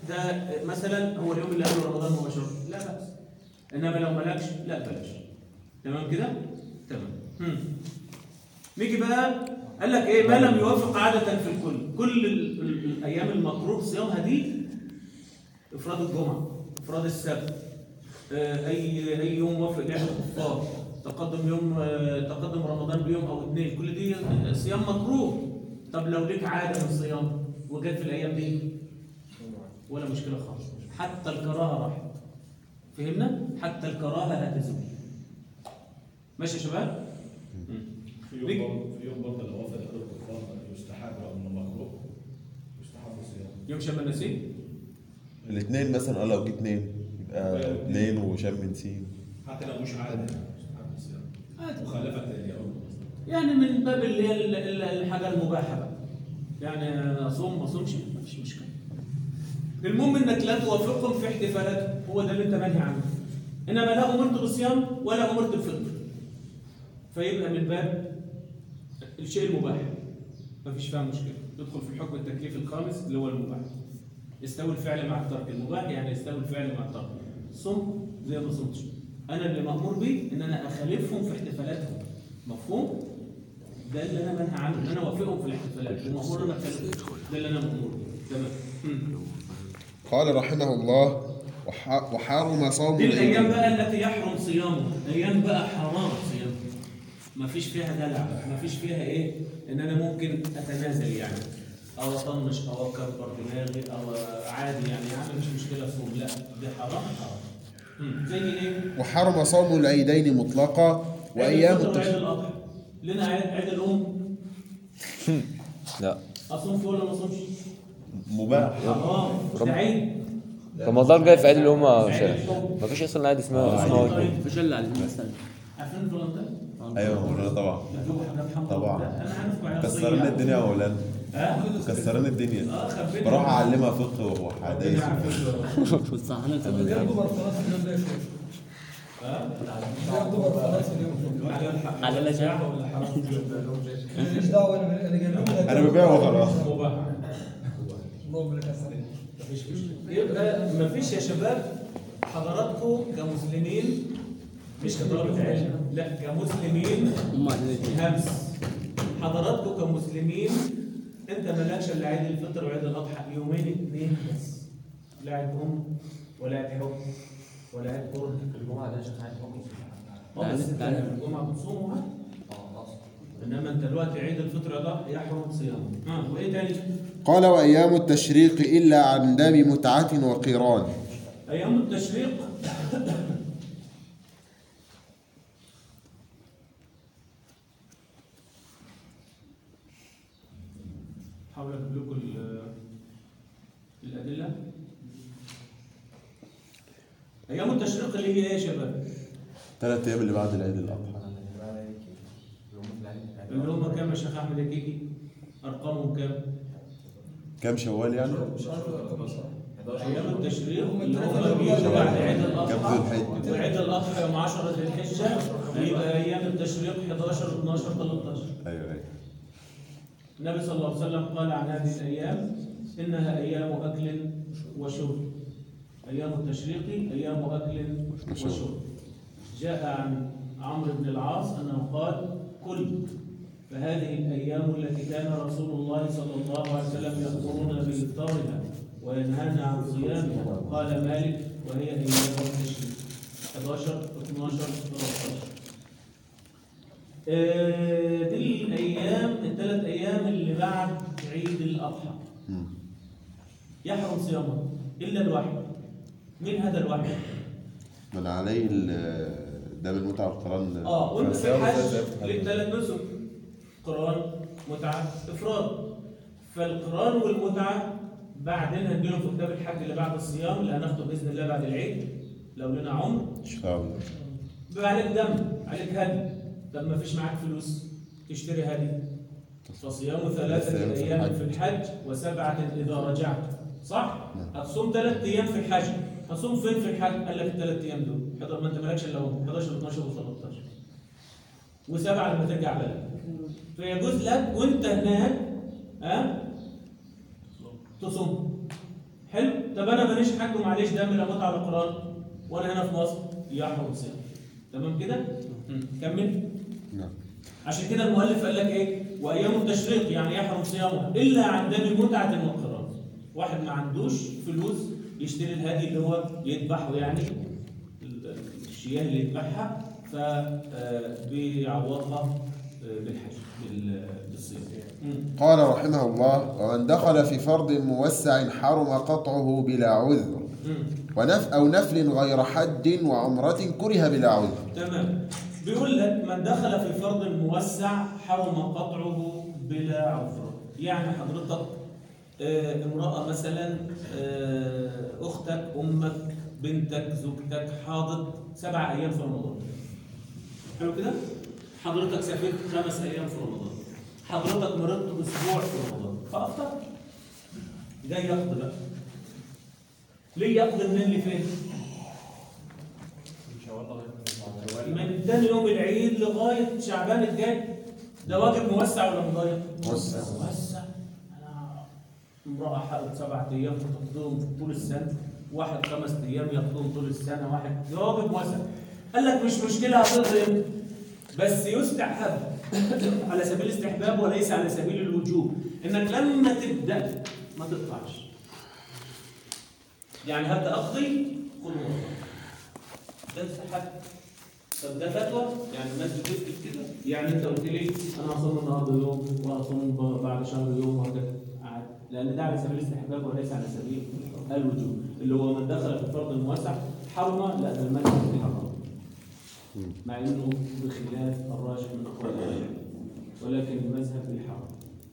Speaker 1: ده مثلا هو اليوم اللي قبل رمضان مباشره لا باس انما لو مالكش لا بلاش تمام كده تمام هم. نيجي بقى قال لك ايه ما لم يوافق عاده في الكل كل ال- ال- الايام المكروه صيامها دي افراد الجمعه افراد السبت آه، اي اي يوم موافق لعب الكفار تقدم يوم آه، تقدم رمضان بيوم او اثنين كل دي صيام مكروه طب لو ليك عاده من الصيام وجت في الايام دي ولا مشكله خالص حتى الكراهه راحت فهمنا حتى الكراهه هتزول ماشي يا شباب
Speaker 5: في يوم برضه في يوم برضه لو وافق غير الكفار يستحب او انه مكروه يستحب الصيام
Speaker 1: يوم شم النسيم
Speaker 6: الاثنين مثلا اه لو جه اثنين يبقى اثنين وشم نسيم
Speaker 5: حتى لو مش عادي يستحب الصيام
Speaker 1: عادي.
Speaker 5: مخالفه لليهود
Speaker 1: يعني من باب اللي هي ال- ال- الحاجه المباحه بقى يعني اصوم ما اصومش مفيش مشكله المهم انك لا توافقهم في احتفالاتهم هو ده اللي انت منهي عنه انما لا امرت بالصيام ولا امرت بالفطر فيبقى من باب الشيء المباح مفيش فيها مشكله تدخل في الحكم التكليفي الخامس اللي هو المباح يستوي الفعل مع الترك المباح يعني يستوي الفعل مع الترك صم زي ما صمتش انا اللي مامور بيه ان انا اخالفهم في احتفالاتهم مفهوم ده اللي انا منهى عنه ان انا اوافقهم في الاحتفالات ومامور ان انا اخالفهم ده اللي انا مامور بيه تمام مم.
Speaker 7: قال رحمه الله وح- وحرم صوم
Speaker 1: دي الايام
Speaker 7: العيدين
Speaker 1: بقى التي يحرم صيامها ايام بقى حرام صيامها ما فيش فيها دلع ما فيش فيها ايه ان انا ممكن اتنازل يعني او اطنش او اكبر دماغي او عادي يعني يعني مش مشكله صوم لا دي حرام حرام مم. زي ايه
Speaker 7: وحرم صوم العيدين مطلقا وأيام
Speaker 1: عيد الفطر وعيد
Speaker 7: التشريق
Speaker 1: الاضحى لنا عيد عيد الام
Speaker 2: لا
Speaker 1: اصوم فيه ولا ما اصومش
Speaker 6: مباح
Speaker 1: حرام ده عيد
Speaker 2: رمضان جاي في عيد الأمة مش ما فيش أصلا عيد اسمها اسمها
Speaker 1: عيد
Speaker 2: عيد
Speaker 1: طيب.
Speaker 4: مفيش الا عايزين نستنى
Speaker 1: عارفين الفلان ده؟
Speaker 6: ايوه مولانا طبعا
Speaker 1: بتجيبوا حاجات حمراء
Speaker 6: طبعا.
Speaker 1: وبتاع. انا عارفكم عيال
Speaker 6: كسرنا
Speaker 1: صيع.
Speaker 6: الدنيا يا مولانا
Speaker 1: ها؟
Speaker 6: كسرنا الدنيا
Speaker 1: اه خبيت
Speaker 6: بروح اعلمها فقه
Speaker 1: ربنا
Speaker 6: وحديث
Speaker 1: يعافيك.
Speaker 4: والصحن الفضل
Speaker 1: على الحق.
Speaker 4: على لا شيء
Speaker 9: ماليش دعوه انا انا جايب لكم
Speaker 6: انا ببيع وخلاص
Speaker 1: مباح.
Speaker 9: اللهم لك الحمد.
Speaker 1: يبقى مفيش يا شباب حضراتكم كمسلمين مش كطلبة علم لا كمسلمين
Speaker 4: هم عايزين
Speaker 1: همس حضراتكم كمسلمين انت مالكش الا عيد الفطر وعيد الاضحى يومين اتنين بس لا عيد ام ولا عيد حب ولا عيد قرب
Speaker 3: الجمعه ده شيخ عايز موقف
Speaker 1: اه بس انت
Speaker 4: تعالى.
Speaker 1: الجمعه بتصوموا معاك
Speaker 3: اه اصلا
Speaker 1: انما انت دلوقتي عيد الفطر ده يحرم صيامه اه وايه تاني؟
Speaker 7: قال وأيام التشريق إلا عن دم متعة وقيران
Speaker 1: ايام التشريق حاول اجيب لكم ال- الادله ايام التشريق اللي هي ايه يا شباب؟
Speaker 6: ثلاث ايام اللي بعد العيد الاضحى
Speaker 1: اللي هم كام يا شيخ احمد الكيكي؟ ارقامهم كام؟
Speaker 6: كام شوال يعني؟
Speaker 1: ايام التشريق اللي هم بيجوا بعد عيد
Speaker 6: كام ذو
Speaker 1: الاضحى
Speaker 6: الحجه؟
Speaker 1: وعيد الاضحى يوم 10 ذي الحجه يبقى ايام التشريق 11 12 13
Speaker 6: ايوه ايوه
Speaker 1: النبي صلى الله عليه وسلم قال عن هذه الايام انها ايام اكل وشرب ايام التشريق ايام اكل وشرب جاء عن عمرو بن العاص انه قال كل فهذه الايام التي كان رسول الله صلى الله عليه وسلم يامرنا بافطارها وينهانا عن صيامها قال مالك وهي ايام التشريق 11 12 13 آه، دي الايام الثلاث ايام اللي بعد عيد الاضحى
Speaker 6: مم.
Speaker 1: يحرم صيامها الا الواحد مين هذا الواحد؟
Speaker 6: من عليه ال- دم المتعه والقران
Speaker 1: اه وانت في
Speaker 6: فصيام
Speaker 1: الحج
Speaker 6: ثلاث أيام
Speaker 1: ليك ثلاث نسك قران متعه افراد فالقران والمتعه بعدين هنديهم في كتاب الحج اللي بعد الصيام اللي هناخده باذن الله بعد العيد لو لنا عمر
Speaker 6: ان شاء الله
Speaker 1: بيبقى عليك دم عليك هدي طب ما فيش معاك فلوس تشتري هدي فصيام ثلاثة
Speaker 6: ثلاث أيام في
Speaker 1: أيام
Speaker 6: الحج.
Speaker 1: في الحج وسبعة إذا رجعت صح؟ هتصوم ثلاث أيام في الحج هتصوم فين في الحج؟ قال لك الثلاث أيام دول حضر ما أنت مالكش إلا هم 11 12 و13 وسبعة لما ترجع بلدك فيجوز لك وأنت هناك ها تصوم حلو طب انا ماليش حاج ومعليش دم لا موت على القران وانا هنا في مصر يحرم صيام تمام كده مم. كمل
Speaker 7: نعم
Speaker 1: عشان كده المؤلف قال لك ايه وايام التشريق يعني يحرم صيامه الا عن دم متعه وقران واحد ما عندوش فلوس يشتري الهدي اللي هو يذبحه يعني ال- الشياه اللي يذبحها فبيعوضها بالحج بال- بالصيام مم.
Speaker 7: قال رحمه الله ومن دخل في فرض موسع حرم قطعه بلا عذر
Speaker 1: مم.
Speaker 7: ونف أو نفل غير حد وعمرة كره بلا عذر
Speaker 1: تمام بيقول لك من دخل في فرض موسع حرم قطعه بلا عذر يعني حضرتك آه، امرأة مثلا آه، أختك أمك بنتك زوجتك حاضت سبع أيام في رمضان حلو كده؟ حضرتك سافرت خمس أيام في رمضان حضرتك مرضت أسبوع في رمضان فأفطرت جاي يقضي بقى ليه يقضي منين لفين؟
Speaker 3: ان شاء الله غير
Speaker 1: من تاني يوم العيد لغايه شعبان الجاي ده واجب موسع ولا مضيق؟
Speaker 7: موسع.
Speaker 1: موسع انا امراه حاضت سبعة ايام تقضيهم طول السنه واحد خمس ايام يقضيهم طول السنه واحد ده واجب موسع قال لك مش مشكله هتقضي امتى بس يستحب على سبيل الاستحباب وليس على سبيل الوجوب انك لما تبدا ما تقطعش يعني هبدا اقضي خذ وقت ده استحب طب ده فتوى يعني الناس بتفتي كده يعني انت قلت لي انا هصوم النهارده يوم وهصوم ب- بعد شهر يوم وهكذا عادي. لان ده على سبيل الاستحباب وليس على سبيل الوجوب اللي هو من دخل في الفرض الموسع حرم لا ده المذهب في حرام مع انه بخلاف الراجح من اقوال اهل العلم ولكن المذهب في حرام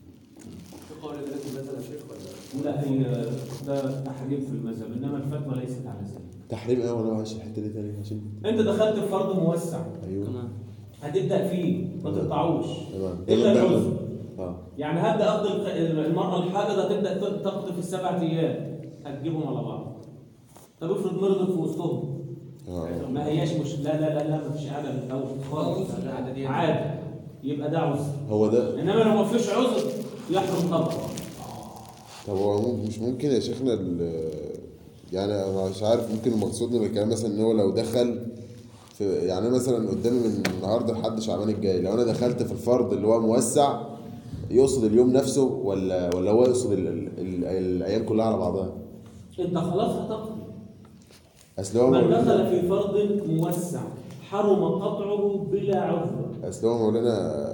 Speaker 3: في قول ذلك المثل يا شيخ ولا
Speaker 1: ولا هي ده تحريم في المذهب انما الفتوى ليست على سبيل
Speaker 7: تحريم ايه ولا معلش الحته دي تاني عشان
Speaker 1: انت دخلت في فرض موسع
Speaker 7: ايوه
Speaker 4: تمام
Speaker 1: هتبدا فيه ما تقطعوش
Speaker 7: تمام
Speaker 1: الا العذر
Speaker 7: اه
Speaker 1: يعني هبدا اقضي الق- المراه الحائضه تبدا ت- تقضي في السبع ايام هتجيبهم على بعض طب افرض مرضت في وسطهم
Speaker 7: اه
Speaker 1: ما هياش مش لا لا لا لا ما فيش عدد من الاول خالص عادي يبقى ده عذر
Speaker 7: هو ده
Speaker 1: انما لو ما فيش عذر يحرم قطع
Speaker 7: طب هو مم- مش ممكن يا شيخنا ال- يعني انا مش عارف ممكن المقصود من الكلام مثلا ان هو لو دخل في يعني أنا مثلا قدامي من النهارده لحد شعبان الجاي لو انا دخلت في الفرض اللي هو موسع يقصد اليوم نفسه ولا ولا هو يقصد ال ال ال الايام كلها على بعضها
Speaker 1: انت خلاص هتقضي
Speaker 7: اصل هو
Speaker 1: من
Speaker 7: مولانا
Speaker 1: دخل في فرض موسع حرم قطعه بلا عذر
Speaker 7: اصل هو مولانا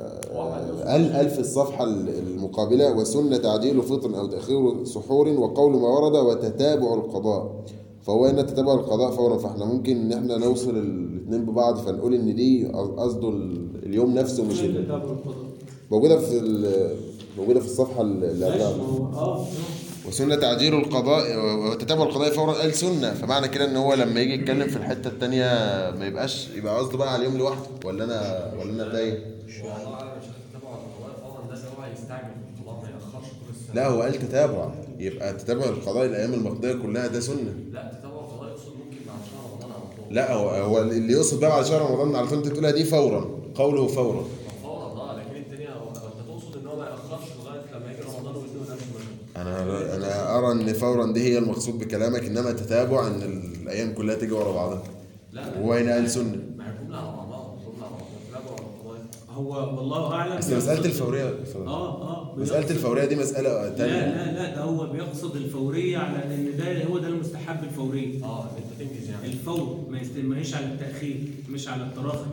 Speaker 7: آه، قال قال في الصفحه المقابله وسنه تعجيل فطر او تاخير سحور وقول ما ورد وتتابع القضاء فهو هنا تتابع القضاء فورا فاحنا ممكن ان احنا نوصل الاثنين ببعض فنقول ان دي قصده ال- اليوم نفسه مش
Speaker 1: فين
Speaker 7: ال-
Speaker 1: كتاب القدر؟
Speaker 7: موجوده في ال- موجوده في الصفحه اللي
Speaker 1: ماشي
Speaker 7: قبلها
Speaker 1: ما هو اه
Speaker 7: وسنة تعجيل القضاء وتتابع القضاء فورا قال سنة فمعنى كده ان هو لما يجي يتكلم في الحتة التانية ما يبقاش يبقى قصده بقى على اليوم لوحده ولا انا ولا انا تايه
Speaker 3: والله اعلم يا شيخ تتابع القضاء فورا ده سواء هيستعجل في القضاء ما ياخرش طول السنه
Speaker 7: لا هو قال تتابع يبقى تتابع القضاء الايام المقضية كلها ده سنة
Speaker 3: لا تتابع القضاء يقصد ممكن بعد شهر رمضان على طول
Speaker 7: لا هو هو اللي يقصد بقى على شهر رمضان على طول انت تقولها دي فورا قوله فورا
Speaker 3: فورا اه لكن التانية هو انت تقصد ان هو ما ياخرش لغايه لما يجي رمضان ويديه نفسه مثلا
Speaker 7: انا انا ارى ان فورا دي هي المقصود بكلامك انما تتابع ان الايام كلها تيجي ورا بعضها
Speaker 3: لا
Speaker 7: وهو هنا قال سنة
Speaker 3: ما هي الجمله على بعضها الجمله على بعضها تتابع القضاء
Speaker 1: هو والله اعلم
Speaker 7: اصل مسألة
Speaker 1: بيقصد-
Speaker 7: الفورية
Speaker 1: اه اه
Speaker 7: مسألة
Speaker 1: بيقصد-
Speaker 7: الفورية دي مسألة
Speaker 1: لا
Speaker 7: تانية
Speaker 1: لا لا ده هو بيقصد الفوريه على ان ده هو ده المستحب الفوريه
Speaker 3: اه ان انت تنجز يعني
Speaker 1: الفور ما يستمرش على التاخير مش على التراخي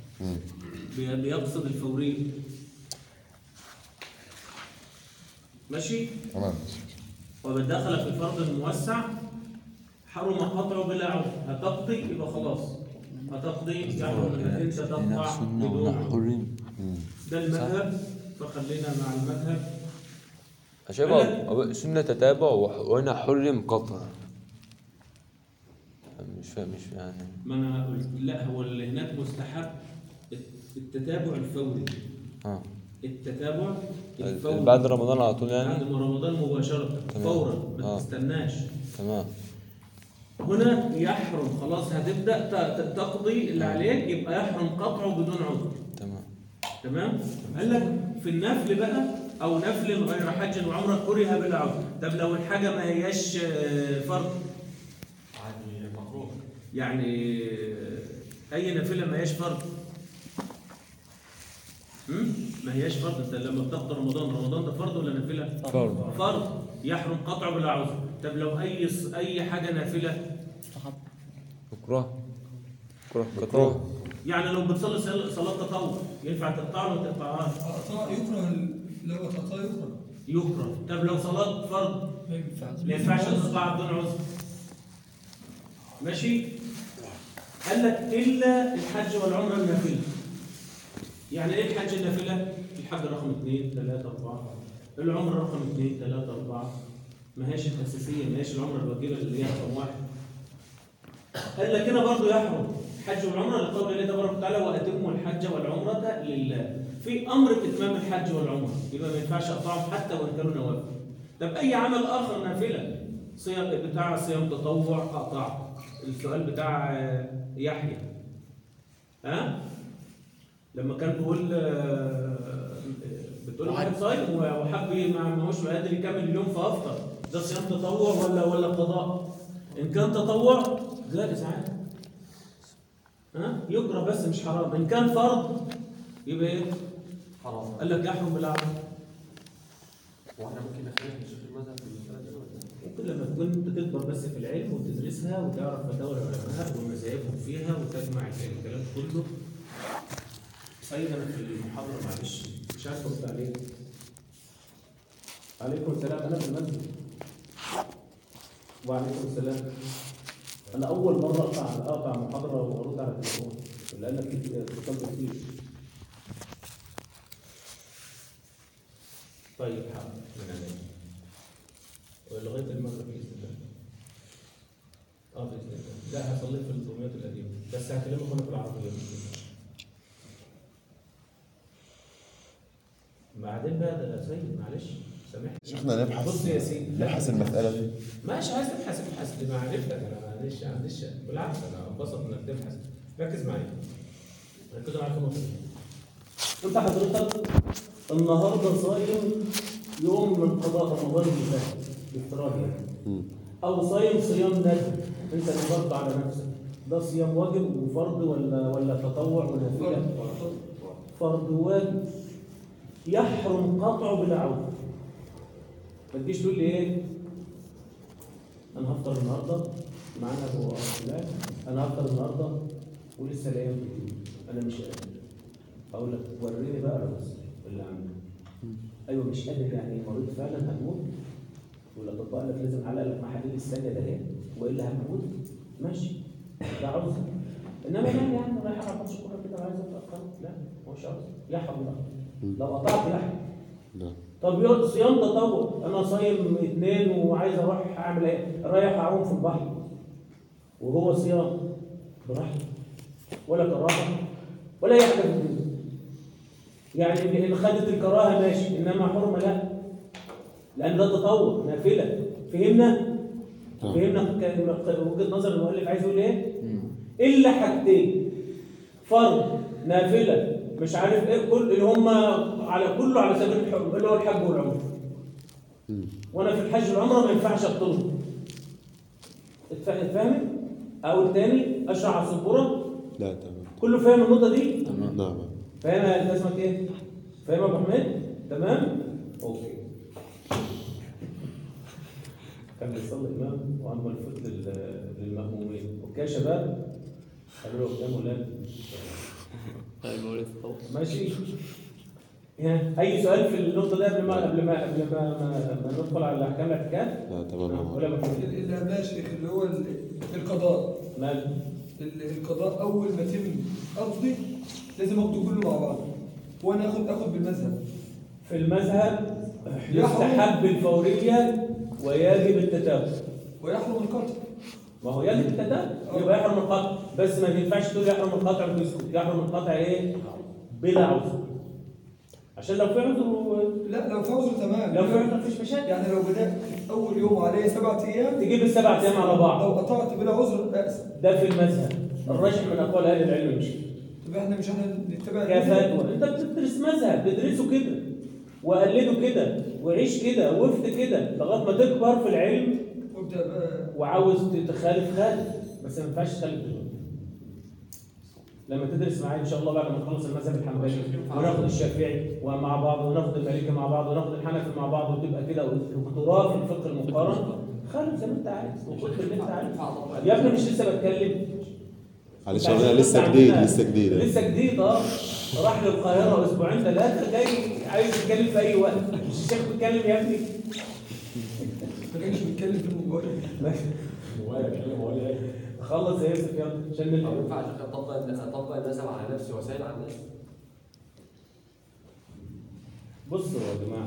Speaker 1: بي- بيقصد الفوريه ماشي
Speaker 7: تمام
Speaker 1: ومن دخل في فرض الموسع حرم قطعه بلا عذر هتقضي يبقى خلاص هتقضي يحرم انك انت تقطع بدون عذر.
Speaker 2: حرين
Speaker 1: ده المذهب فخلينا مع المذهب
Speaker 2: يا شباب هو سنة تتابع وح- وهنا حرم قطع مش فاهم مش يعني
Speaker 1: ما انا قلت لا هو اللي هناك مستحب التتابع الفوري
Speaker 2: اه
Speaker 1: التتابع الفوري
Speaker 2: بعد رمضان على طول يعني
Speaker 1: بعد رمضان مباشرة
Speaker 2: تمام.
Speaker 1: فورا ما
Speaker 2: آه.
Speaker 1: تستناش
Speaker 2: تمام
Speaker 1: هنا يحرم خلاص هتبدأ ت- ت- تقضي اللي عليك يبقى يحرم قطعه بدون عذر
Speaker 2: تمام
Speaker 1: تمام قال لك في النفل بقى او نفل غير حج وعمره كره بلا عذر طب لو الحاجه ما هياش آه، فرض
Speaker 3: عادي مكروه
Speaker 1: يعني آه، اي نافله ما هياش فرض هم؟ ما هياش فرض انت لما بتقضي رمضان رمضان ده فرض ولا نافله
Speaker 2: فرض.
Speaker 1: فرض يحرم قطعه بلا عذر طب لو اي اي حاجه نافله
Speaker 4: مستحب
Speaker 2: مكروه مكروه مكروه
Speaker 1: يعني لو بتصلي صل- صلاه تطوع ينفع تقطعها ولا ما تقطعهاش
Speaker 9: أعطاء يكره ال- لو أعطاء يكره
Speaker 1: يكره طب لو صلاه فرض
Speaker 9: ما ينفعش
Speaker 1: ما ينفعش تقطعها بدون عذر ماشي قال لك الا الحج والعمره النافله يعني ايه الحج النافله الحج رقم اثنين ثلاثة أربعة العمرة رقم اثنين ثلاثة أربعة ما هيش الأساسية ما هيش العمرة الواجبة اللي هي رقم واحد قال لك هنا برضه يحرم الحج والعمرة لقول الله تبارك وتعالى وأتموا الحج والعمرة لله في أمر إتمام الحج والعمرة يبقى ما ينفعش أقطعهم حتى وإن كانوا نوافل طب أي عمل آخر نافلة صيام بتاع صيام تطوع أقطعه السؤال بتاع آه، يحيى ها لما كان بيقول آه، بتقول واحد صايم وحب ما ماهوش قادر يكمل اليوم فافطر ده صيام تطوع ولا ولا قضاء ان كان تطوع جائز عادي ها يكره بس مش حرام ان كان فرض يبقى ايه
Speaker 3: حرام
Speaker 1: قال لك يحرم بالعقل
Speaker 3: واحنا ممكن نختلف نشوف المذهب في المسألة دي ولا
Speaker 1: ممكن لما تكون انت تكبر بس في العلم وتدرسها وتعرف فتاوى العلماء ومذاهبهم فيها وتجمع الكلام كله سيد انا في المحاضره معلش مش عارف ارد عليك عليكم السلام انا في المسجد وعليكم السلام انا اول مره اقطع اقطع محاضره وارد على التليفون لانك اتصلت كتير طيب حاضر من عينيا ولغايه المغرب باذن الله اه باذن الله لا هصلي في الضميات القديمه بس هكلمك هنا في العربيه بإذن الله. بعدين بقى ده يا سيد معلش سامحني
Speaker 7: شيخنا نبحث
Speaker 1: بص يا سيدي
Speaker 7: نبحث المسألة دي
Speaker 1: ماشي عايز تبحث ابحث دي معرفتك انا معلش معلش بالعكس انا انبسط انك تبحث ركز معايا ركزوا معايا في النقطه دي انت حضرتك النهارده صايم يوم من قضاء رمضان اللي فات بافتراض يعني او صايم صيام ندب انت اللي فرض على نفسك ده صيام واجب وفرض ولا ولا تطوع ونافله فرض واجب يحرم قطعه بلا عوده ما تجيش تقول لي ايه انا هفطر النهارده معانا ابو فلان انا هفطر النهارده ولسه الايام كتير انا مش قادر اقول لك وريني بقى الرز اللي عندك ايوه مش قادر يعني مريض فعلا هتموت ولا الاطباء لك لازم على لك محاليل الثانيه ده ايه والا هتموت ماشي ده عذر انما يعني يعني رايح على ماتش كوره كده وعايز اتاخر لا هو مش عذر يحرم بقى لو قطعت يحرم
Speaker 7: نعم
Speaker 1: طب يقعد صيام تطوع انا صايم اثنين وعايز اروح اعمل ايه؟ رايح اعوم في البحر وهو صيام براحته ولا كراهه ولا اي حاجه في الدنيا يعني ان خدت الكراهه ماشي انما حرمه لا لان ده تطوع نافله فهمنا؟
Speaker 7: نعم.
Speaker 1: فهمنا ك- وجهه نظر المؤلف عايز يقول ايه؟ الا حاجتين فرض نافله مش عارف ايه كل اللي هم على كله على سبيل الحكم اللي هو الحج والعمره وانا في الحج والعمره ما ينفعش ابطلهم اتف- فاهم او الثاني اشرع على السبوره
Speaker 7: لا تمام
Speaker 1: كله فاهم النقطه دي
Speaker 7: نعم
Speaker 1: فاهم يا اسمك ايه فاهم يا ابو حميد تمام اوكي كان بيصلي الامام وانا بلفت لل- للمأمومين اوكي يا شباب قالوا له يا مولانا
Speaker 4: طيب هو لسه طول.
Speaker 1: ماشي ها، اي سؤال في النقطه دي قبل ما قبل ما قبل ما, ما, ما ندخل على احكام الاحكام
Speaker 7: لا تمام يا مولانا.
Speaker 1: ولا ما تقول؟
Speaker 9: اللي ماشي اللي هو ال- القضاء
Speaker 1: مال
Speaker 9: ال- القضاء اول ما يتم قصدي لازم اخده كله مع بعض وانا اخد اخد بالمذهب
Speaker 1: في المذهب يستحب الفوريه ويجب التتابع
Speaker 9: ويحرم القتل
Speaker 1: ما هو يجب التتابع يبقى يحرم القطع بس ما ينفعش تقول يحرم القطع وتسكت يحرم القطع ايه بلا عذر عشان لو في عذر و-
Speaker 9: لا لو فوزه تمام
Speaker 1: لو في عذر مفيش مشاكل
Speaker 9: يعني لو بدات اول يوم عليه سبعة ايام
Speaker 1: تجيب السبع ايام على بعض
Speaker 9: لو قطعت بلا عذر بأس
Speaker 1: ده في المذهب الراجح من اقوال اهل العلم مش كده.
Speaker 9: طب احنا مش احنا نتبع
Speaker 1: كفتوى انت بتدرس مذهب بتدرسه كده وقلده كده وعيش كده وافت كده لغايه ما تكبر في العلم
Speaker 9: وابدا بقى
Speaker 1: وعاوز تخالف خالف بس ما ينفعش تخالف دلوقتي لما تدرس معايا ان شاء الله بعد ما نخلص المذهب الحنبلي وناخد الشافعي ومع بعض وناخد المالكي مع بعض وناخد الحنفي مع بعض وتبقى كده دكتوراه في الفقه المقارن خالف زي ما انت عايز وخد اللي انت عايزه يا ابني مش لسه بتكلم
Speaker 7: معلش انا لسه جديد لسه جديد
Speaker 1: لسه جديد اه راح للقاهره اسبوعين ثلاثه جاي عايز يتكلم في اي وقت مش الشيخ بيتكلم يا ابني
Speaker 9: ما كانش بيتكلم في الموبايل
Speaker 1: خلص يا يوسف يلا عشان
Speaker 3: ما
Speaker 1: نلحق
Speaker 3: ينفعش اطبق اطبق النسب على نفسي واسال على الناس
Speaker 1: بصوا يا جماعه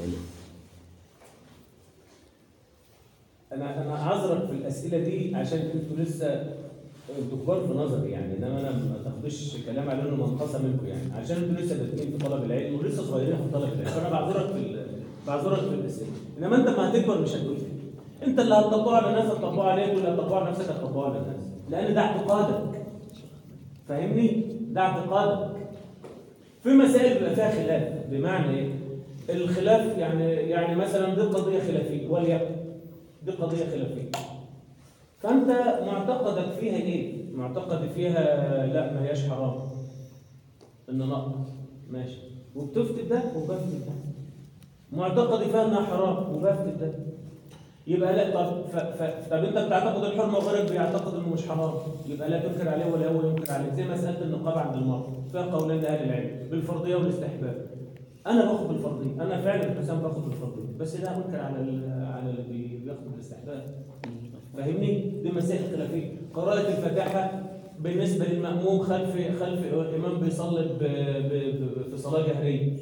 Speaker 1: انا انا عذرك في الاسئله دي عشان انتوا لسه انتوا كبار في نظري يعني انما انا ما تاخدوش كلام على انه منقصه منكم يعني عشان انتوا لسه بادئين في طلب العلم ولسه صغيرين في طلب العلم فانا بعذرك في ال- بعذرك في الاسئله انما انت ما هتكبر مش هتقول كده انت اللي هتطبقه على الناس هتطبقه عليك واللي هتطبقه على نفسك هتطبقه على الناس لان ده اعتقادك فاهمني؟ ده اعتقادك في مسائل بيبقى فيها خلاف بمعنى ايه؟ الخلاف يعني يعني مثلا دي قضيه خلافيه وليكن دي قضيه خلافيه فانت معتقدك فيها ايه؟ معتقد فيها لا ما هياش حرام ان نقط ماشي وبتفتي ده وبفتي ده معتقدي فيها انها حرام وبفتي ده يبقى لا طب ف... ف... طب انت بتعتقد الحرمه وغيرك بيعتقد انه مش حرام يبقى لا تنكر عليه ولا هو ينكر عليه زي مساله النقاب عند المرأة فيها قولين لاهل العلم بالفرضيه والاستحباب انا باخد بالفرضيه انا فعلا حسام باخد بالفرضيه بس لا انكر على ال... على اللي بي- بياخد بالاستحباب فاهمني دي مسائل خلافيه قراءه الفاتحه بالنسبه للماموم خلف خلف امام بيصلي ب... ب... ب... في صلاه جهريه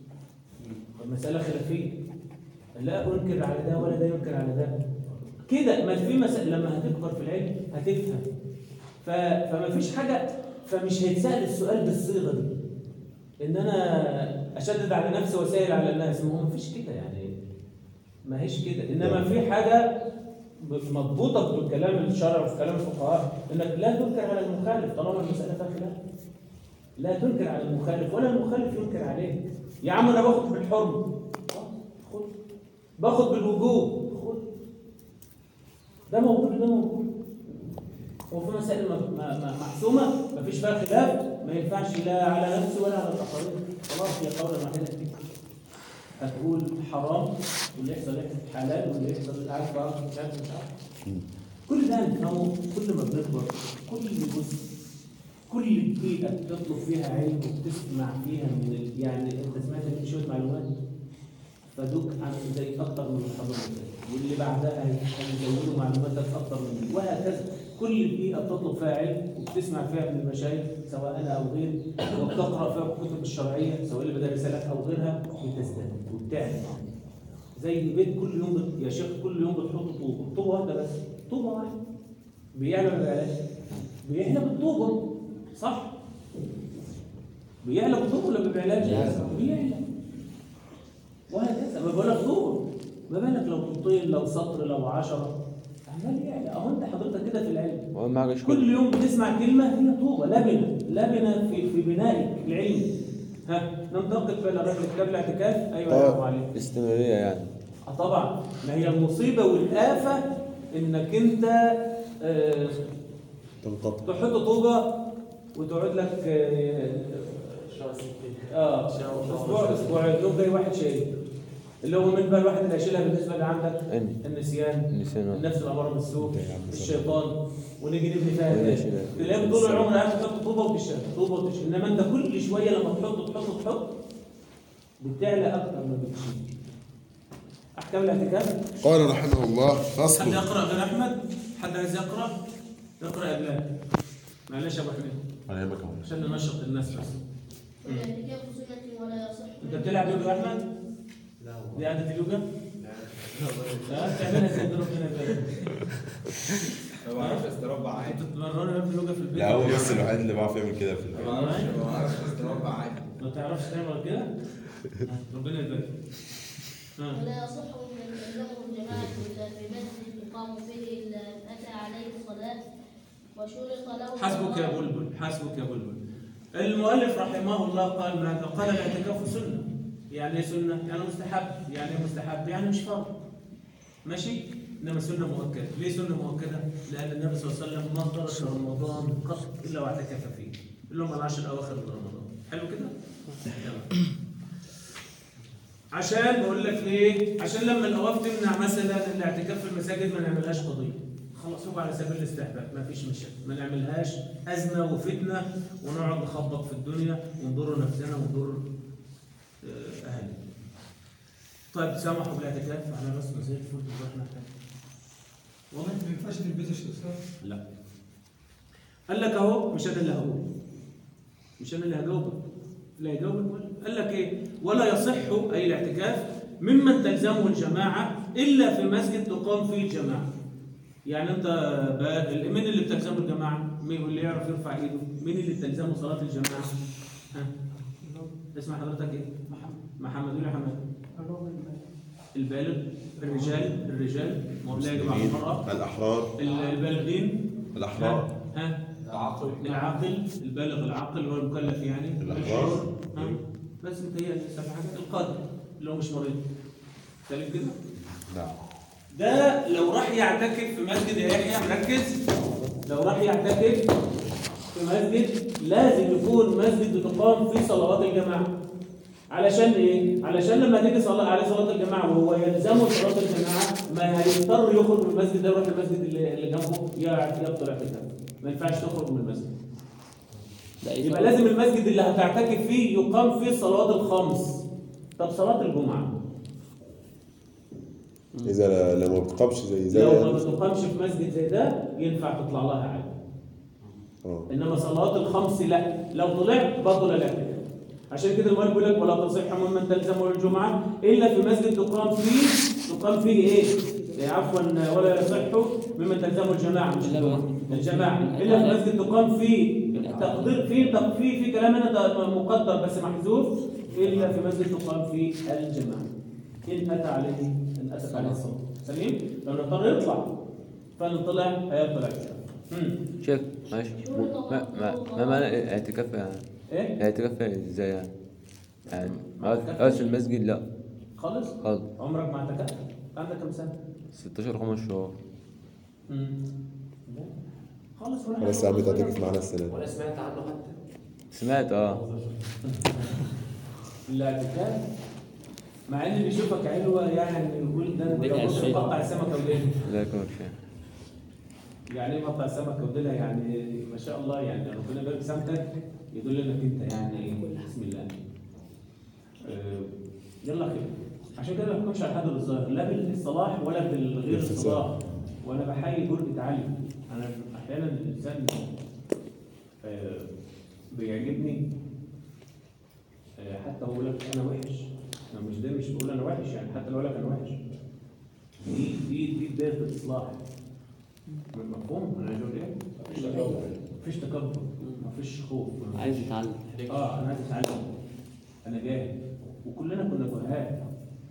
Speaker 1: مساله خلافيه لا انكر على ده ولا ده ينكر على ده كده ما في مسائل لما هتكبر في العلم هتفهم ف... فما فيش حاجه فمش هيتسال السؤال بالصيغه دي ان انا اشدد على نفسي واسهل على الناس ما هو ما فيش كده يعني ما هيش كده انما في حاجه مضبوطه بالكلام الشرعي وفي كلام الفقهاء انك لا تنكر على المخالف طالما المساله فيها خلاف لا تنكر على المخالف ولا المخالف ينكر عليك يا عم انا باخد بالحرم خد باخد بالوجوب خد ده موجود وده موجود وفي مسائل ما- ما- ما- محسومه ما فيش فيها خلاف ما ينفعش لا على نفسي ولا على الاخرين خلاص هي قولا واحده كده هتقول حرام واللي يحصل يحصل حلال واللي يحصل عارف بقى مش عارف مش عارف كل ده هنفهمه كل ما بنكبر كل بص كل بيئة بتطلب فيها علم وبتسمع فيها من ال... يعني انت سمعت من شوية معلومات فدوك عن زي اكتر من المحاضرة اللي فاتت. واللي بعدها هيزودوا معلوماتك اكتر من دي وهكذا كل بيئة بتطلب فيها علم وبتسمع فيها من المشايخ سواء انا او غيري وبتقرا فيها الكتب الشرعية سواء اللي بدأ رسالات او غيرها بتزداد وبتعلم زي بيت كل يوم بت... يا شيخ كل يوم بتحط طوبة طوبة واحدة بس طوبة واحدة بيعلى ولا بيعلاش؟ بيعلى بالطوبة صح؟ بيعلى بالطوبة ولا ما بيعلاش؟ بيعلى وهكذا ما بقول لك طوبة ما بالك لو طوبتين لو سطر لو عشرة عمال يعلى اهو انت حضرتك كده في العلم
Speaker 2: واهم حاجه شويه
Speaker 1: كل يوم بتسمع كلمة هي طوبة لبنة لبنة في في بنائك العلمي ها ننتقل بين الرجل كتاب الاعتكاف ايوه يا ابو علي
Speaker 2: استمراريه يعني
Speaker 1: آه طبعا ما هي المصيبه والآفه انك انت آه،
Speaker 7: تنقطع
Speaker 1: تحط طوبه وتقعد لك آه،
Speaker 3: شهر ستين
Speaker 1: اه اسبوع اسبوعين يوم جاي واحد شايل اللي هو من بقى الواحد اللي هيشيلها بالنسبه اللي عندك
Speaker 2: إني.
Speaker 1: النسيان
Speaker 2: النسيان، آه.
Speaker 1: النفس الاماره بالسوء
Speaker 7: يا عم سلام.
Speaker 1: الشيطان ونيجي نبني فيها
Speaker 2: ولا
Speaker 1: تاني.
Speaker 2: يشيلها.
Speaker 1: تلاقيهم طول العمر قاعد تحط طوبه وتشيل طوبه وتشيل انما انت كل شويه لما تحط تحط تحط بتعلى اكتر ما بتشيل احكام الاعتكاف
Speaker 7: قال رحمه الله
Speaker 1: حد
Speaker 7: فصل
Speaker 1: يقرا غير احمد حد عايز يقرا يقرا يا بلال معلش يا ابو حميد
Speaker 7: على يمك أهو.
Speaker 1: عشان ننشط الناس بس
Speaker 10: والاعتكاف سنة ولا يصح
Speaker 1: انت بتلعب يوجا يا احمد
Speaker 3: لا
Speaker 1: دي قعده اليوجا لا تعملها زي ربنا يبارك
Speaker 5: ما بعرفش استربع عادي
Speaker 1: بتتمرنوا يا ابني يوجا في البيت
Speaker 7: لا هو بس الوحيد اللي بيعرف يعمل كده في
Speaker 5: ما
Speaker 7: البيت
Speaker 5: بعرفش ما بعرفش استربع عادي
Speaker 1: ما تعرفش تعمل كده ربنا يبارك ها.
Speaker 10: ولا يصح من يلزمه الجماعة إلا في مسجد يقام فيه إلا أن أتى عليه الصلاة وشرط له
Speaker 1: حسبك يا بلبل حسبك يا بلبل المؤلف رحمه الله قال ماذا قال الاعتكاف سنه يعني ايه سنه يعني مستحب يعني ايه مستحب يعني مش فرض ماشي انما سنه مؤكده ليه سنه مؤكده لان النبي صلى الله عليه وسلم ما ترك رمضان قط الا واعتكف فيه اللي هم العشر الاواخر من رمضان حلو كده تمام. عشان بقول لك ليه عشان لما الاوقاف تمنع مثلا الاعتكاف في المساجد ما نعملهاش قضيه خلاص هو على سبيل الاستحباب ما فيش مشاكل ما نعملهاش ازمه وفتنه ونقعد نخبط في الدنيا ونضر نفسنا ونضر آه، اهلنا طيب سمحوا بالاعتكاف على راسنا زي الفل نروح نعتكف
Speaker 9: والله ما ينفعش في البيت يا شيخ اسلام
Speaker 1: لا قال لك اهو مش انا اللي هقول مش انا اللي هجاوبك لا يجاوبك ولا قال لك ايه ولا يصح اي الاعتكاف ممن تلزمه الجماعه الا في مسجد تقام فيه الجماعه يعني انت ب- مين اللي بتلزمه الجماعه مين اللي يعرف يرفع ايده مين اللي بتلزمه صلاه الجماعه ها اسم حضرتك ايه محمد محمد ولا محمد البالغ الرجال الرجال لا يجب على المراه
Speaker 6: الأحرار
Speaker 1: البالغين
Speaker 6: الأحرار
Speaker 1: ها
Speaker 3: العقل
Speaker 1: العاقل البالغ العاقل اللي هو المكلف يعني
Speaker 6: الأحرار.
Speaker 1: ها؟ بس متهيألي سبع حاجات القادر اللي هو مش مريض سالم كده
Speaker 6: نعم
Speaker 1: ده لو راح يعتكف في مسجد يا يحيى مركز لو راح يعتكف في مسجد لازم يكون مسجد بتقام فيه صلوات الجماعه علشان ايه؟ علشان لما تيجي صلاة عليه صلاة الجماعة وهو يلزمه صلاة الجماعة ما هيضطر يخرج من المسجد ده يروح المسجد اللي اللي جنبه يع- يفضل اعتكاف ما ينفعش تخرج من المسجد
Speaker 4: ده إيه
Speaker 1: يبقى لازم المسجد اللي هتعتكف فيه يقام فيه الصلوات الخمس طب صلاة الجمعة
Speaker 7: اذا ل- لما بتقامش زي زي
Speaker 1: لو ما
Speaker 7: يعني.
Speaker 1: بتقامش في مسجد زي ده ينفع تطلع لها عادي
Speaker 7: اه
Speaker 1: انما صلوات الخمس لا لو طلعت بطل الاعتكاف عشان كده المؤلف بيقول لك ولا تصح ممن تلزمه الجمعه الا في مسجد تقام فيه تقام فيه ايه؟ إيه عفوا ولا يصح ممن تلزمه الجماعه مش
Speaker 4: إلا
Speaker 1: الجمعة.
Speaker 4: بمسجد.
Speaker 1: الجماعه الا في مسجد تقام فيه تقدير في في في كلام هنا مقدر بس محذوف الا في مسجد تقام فيه الجماعه ان اتى عليه ان اتت عليه الصلاه سليم؟ لو نضطر يطلع فنطلع هيطلع كده امم
Speaker 2: شيخ ماشي ما ما ما معنى الاعتكاف يعني
Speaker 1: ايه؟
Speaker 2: الاعتكاف ازاي يعني يعني ما أقعد في المسجد لا
Speaker 1: خالص؟
Speaker 2: خالص
Speaker 1: عمرك ما اعتكفت؟ عندك كم سنة؟
Speaker 2: 16 خمس شهور
Speaker 1: امم خالص ولا
Speaker 7: خلاص يا عم تعتكف معانا السنه دي
Speaker 3: ولا سمعت عنه حتى
Speaker 2: سمعت اه
Speaker 1: الاعتكاف مع ان اللي يشوفك علوة يعني يقول ده
Speaker 4: بدع
Speaker 1: بص
Speaker 4: الشيء.
Speaker 1: مقطع السمكة وديلها
Speaker 2: لا يكون شيء
Speaker 1: يعني ايه مقطع السمكة وديلها يعني ما شاء الله يعني ربنا يبارك سمكتك يدل انك انت يعني بسم الله آه، يلا خير عشان كده ما بحكمش على حد بالظاهر لا بالصلاح ولا بالغير
Speaker 7: بالفساد.
Speaker 1: الصلاح وانا بحيي جرأة علي انا احيانا الانسان آه، بيعجبني آه، حتى هو يقول لك انا وحش انا مش ده مش بقول انا وحش يعني حتى لو قال لك انا وحش دي دي دي بدايه الاصلاح مفهوم انا عايز اقول ايه؟ مفيش تكبر مفيش تكبر مفيش خوف
Speaker 4: عايز يتعلم
Speaker 1: اه انا عايز اتعلم انا جاهل وكلنا كنا جهال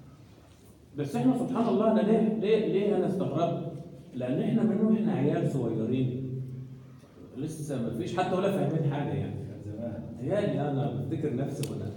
Speaker 1: بس احنا سبحان الله انا ليه ليه ليه انا استغربت؟ لان احنا من واحنا عيال صغيرين لسه ما فيش حتى ولا فاهمين حاجه يعني يعني انا بفتكر نفسي وانا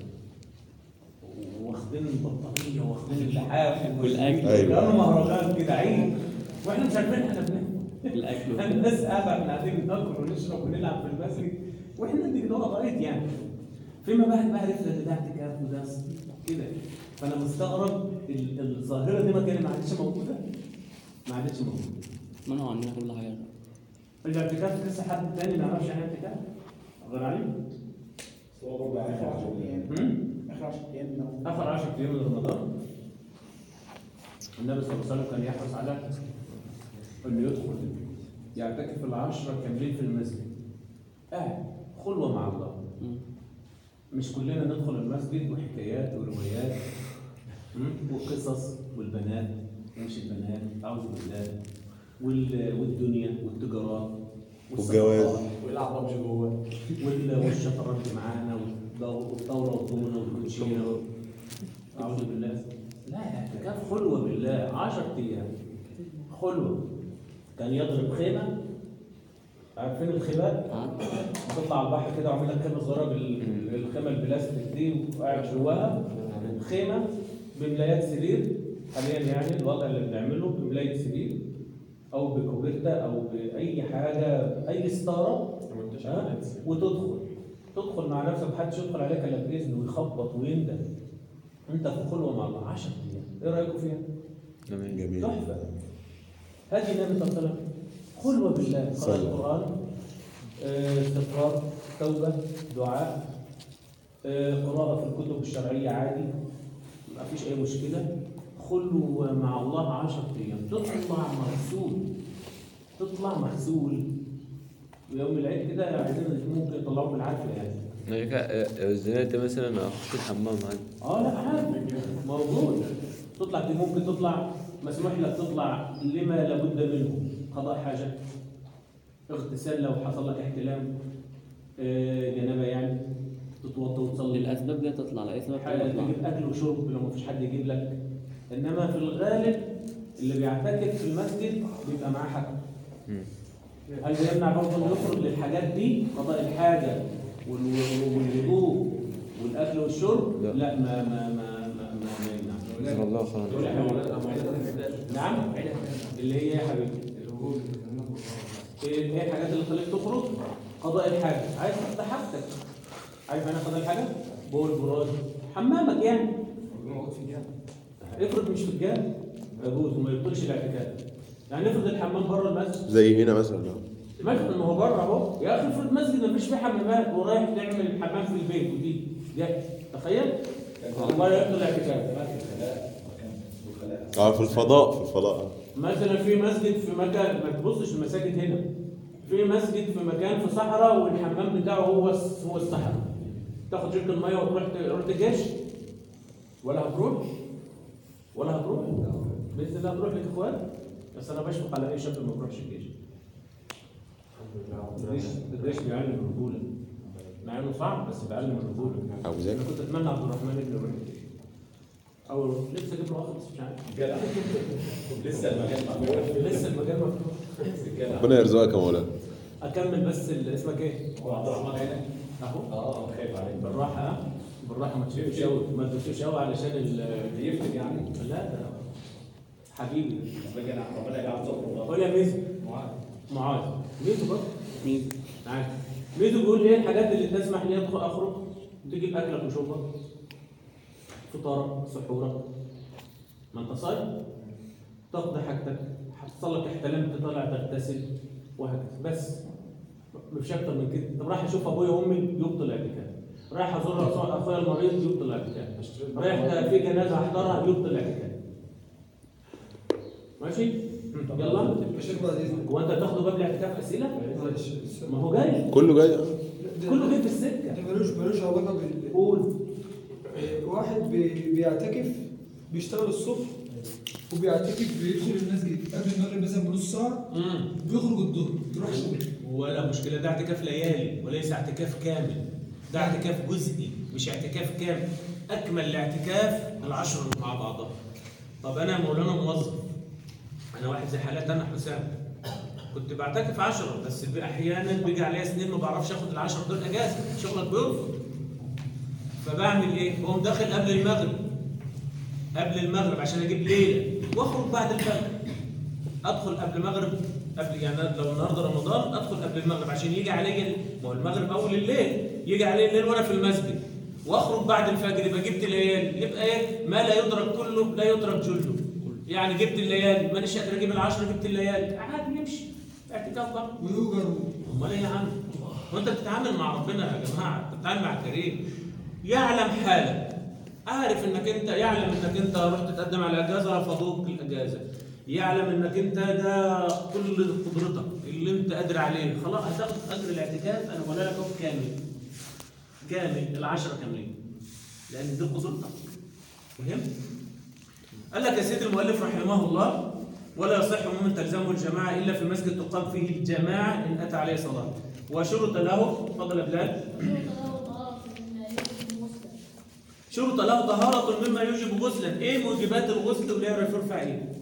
Speaker 1: واخدين البطاريه واخدين اللحاف
Speaker 4: والأكل.
Speaker 7: أيوة.
Speaker 1: كانوا مهرجان كده عيد واحنا مش عارفين احنا بنعمل
Speaker 4: الأكل
Speaker 1: الناس قاعده احنا قاعدين ناكل ونشرب ونلعب في المسجد واحنا دي كده لغايه يعني فيما بعد بقى عرفت ان ده اعتكاف وده كده فانا مستغرب ال- الظاهره دي ما كانت ما عادتش موجوده ما عادتش موجوده
Speaker 4: منعوا عننا كل حاجة
Speaker 1: الاعتكاف لسه حد تاني ما يعرفش يعني اعتكاف غير علي
Speaker 8: هو برضه اخر 10 ايام
Speaker 1: هم؟
Speaker 8: اخر 10 ايام من
Speaker 1: اخر 10 ايام من رمضان النبي صلى الله عليه وسلم كان يحرص على انه يدخل يعتكف العشرة كاملين في المسجد قاعد خلوة مع الله
Speaker 4: مم.
Speaker 1: مش كلنا ندخل المسجد وحكايات وروايات مم؟ وقصص والبنات ومش البنات اعوذ بالله وال- والدنيا والتجارات
Speaker 7: والجواز.
Speaker 1: والصفقات
Speaker 3: ويلعب ببجي جوه
Speaker 1: وال- والشطرنج معانا والدو- والطاوله والدومنه والكوتشينه اعوذ بالله لا اعتكاف خلوه بالله 10 ايام خلوه كان يضرب خيمه عارفين الخيمات؟ تطلع على البحر كده وعامل لك خيمه صغيره بال- بالخيمه البلاستيك دي وقاعد جواها خيمه بملايات سرير حاليا يعني الوضع اللي بنعمله بملايه سرير او بكوبرتا او باي حاجه اي ستاره ها؟ وتدخل تدخل مع نفسك محدش يدخل عليك الا باذن ويخبط ويندم انت في خلوه مع الله 10 ايام ايه رايكم فيها؟
Speaker 2: جميل
Speaker 7: جميل
Speaker 1: تحفه هذه النبي صلى الله عليه وسلم خلوه بالله قراءه
Speaker 7: صلى الله.
Speaker 1: القران آه، استغفار توبه دعاء آه، قراءه في الكتب الشرعيه عادي ما فيش اي مشكله خلوه مع الله 10 ايام تطلع مغسول تطلع مغسول ويوم العيد كده عايزين ممكن يطلعوه بالعافيه يعني
Speaker 2: هيك زنقت مثلا اخش الحمام عادي
Speaker 1: اه لا عادي موجود تطلع دي ممكن تطلع مسموح لك تطلع لما لابد منه قضاء حاجه اغتسال لو حصل لك احتلام آه، جنابه يعني تتوضا وتصلي
Speaker 4: للاسباب دي تطلع لاي سبب
Speaker 1: حاجه
Speaker 4: تطلع
Speaker 1: تجيب اكل وشرب لو مفيش حد يجيب لك انما في الغالب اللي بيعتكف في المسجد بيبقى معاه حق
Speaker 2: مم.
Speaker 1: هل يمنع برضه انه يخرج للحاجات دي قضاء الحاجه وال- والوضوء والاكل والشرب
Speaker 2: لا.
Speaker 1: لا ما ما ما ما, ما, ما يمنع
Speaker 2: جزاك الله خيرا
Speaker 1: نعم اللي هي إيه يا حبيبي ايه إيه الحاجات اللي تخليك تخرج قضاء الحاجه عايز تفتح حاجتك عارف انا قضاء الحاجه بول براز حمامك يعني افرض مش في الجامع يجوز وما يبطلش الاعتكاف يعني افرض الحمام بره المسجد
Speaker 7: زي هنا مثلا
Speaker 1: مثلا ما هو بره اهو يا اخي افرض مسجد ما فيش فيه حمامات ورايح تعمل حمام في البيت ودي جاي تخيل والله يبطل الاعتكاف
Speaker 7: اه في الفضاء في الفضاء
Speaker 1: مثلا في مسجد في مكان ما تبصش المساجد هنا في مسجد في مكان في صحراء والحمام بتاعه هو هو الصحراء تاخد شركه الميه وتروح تروح الجيش ولا هتروح ولا هتروح باذن الله هتروح لك اخوان بس انا بشفق على اي شاب ما بيروحش الجيش الجيش الجيش بيعلم الرجوله مع انه صعب بس بيعلم الرجوله
Speaker 7: عاوزاك
Speaker 1: انا كنت اتمنى عبد الرحمن ابني يروح الجيش او لسه اجيب له واحد بس مش عارف
Speaker 5: جدع لسه المجال مفتوح
Speaker 1: لسه المجال مفتوح
Speaker 7: ربنا يرزقك يا مولانا
Speaker 1: اكمل بس ال- اسمك ايه؟
Speaker 5: هو عبد الرحمن هنا
Speaker 1: اهو
Speaker 5: اه خايف عليك
Speaker 1: بالراحه ها؟ بالراحه ما تشوفش قوي ما تدوسوش قوي علشان ال
Speaker 5: بيفتك يعني
Speaker 1: لا ده حبيبي
Speaker 5: ربنا ربنا يجعل صبره
Speaker 1: قول يا ميزو معاذ ميزو برضه ميزو تعال ميزو بيقول ايه الحاجات اللي تسمح لي ادخل اخرج تجيب اكلك وشربك فطارك سحورك ما انت صايم تقضي حاجتك حصل لك احتلام تطلع تغتسل وهكذا بس مفيش اكتر من كده طب رايح اشوف ابويا وامي يبطل الاعتكاف رايح ازور أخو- اخويا المريض يبطل الاعتكاف رايح في جنازه احضرها يبطل الاعتكاف ماشي يلا
Speaker 9: الشيخ بعد اذنك
Speaker 1: هو انت تاخده باب الاعتكاف اسئله
Speaker 9: معلش
Speaker 1: ما هو جاي
Speaker 7: كله جاي آه.
Speaker 1: كله جاي في السكه
Speaker 9: ده ملوش ملوش علاقه بال
Speaker 1: قول
Speaker 9: آه، واحد بي- بيعتكف بيشتغل الصبح وبيعتكف بيدخل المسجد قبل المغرب مثلا بنص ساعه بيخرج الظهر يروح شغل
Speaker 1: ولا مشكله ده اعتكاف ليالي وليس اعتكاف كامل ده اعتكاف جزئي مش اعتكاف كامل اكمل الاعتكاف العشر اللي مع بعضها طب انا يا مولانا موظف انا واحد زي حالات انا حسام كنت بعتكف عشرة بس بي- احيانا بيجي عليا سنين ما بعرفش اخد العشرة دول اجازه شغلك بيرفض فبعمل ايه؟ بقوم داخل قبل المغرب قبل المغرب عشان اجيب ليله واخرج بعد الفجر ادخل قبل المغرب قبل يعني أنا لو النهارده رمضان ادخل قبل المغرب عشان يجي عليا ال- ما هو المغرب اول الليل يجي عليا الليل وانا في المسجد واخرج بعد الفجر يبقى جبت ليالي يبقى ايه ما لا يدرك كله لا يترك جله يعني جبت الليالي مانيش قادر اجيب العشره جبت الليالي عادي نمشي اعتكاف برضه
Speaker 9: ويوجر
Speaker 1: امال ايه يا عم؟ وانت بتتعامل مع ربنا يا جماعه بتتعامل مع الكريم يعلم حالك عارف انك انت يعلم انك انت رحت تقدم على اجازه رفضوك الاجازه يعلم انك انت ده كل قدرتك اللي انت قادر عليه خلاص هتاخد اجر الاعتكاف انا بقول لك اهو كامل كامل العشره كاملين لان دي قدرتك فهمت؟ قال لك يا سيدي المؤلف رحمه الله ولا يصح ممن تلزمه الجماعة إلا في مسجد تقام فيه الجماعة إن أتى عليه صلاة وشرط له تفضل يا بلال
Speaker 10: وشرط له طهارة مما يوجب
Speaker 1: شرط له طهارة
Speaker 10: غسلا
Speaker 1: مما يوجب غسلا إيه موجبات الغسل واللي يعرف يرفع إيه؟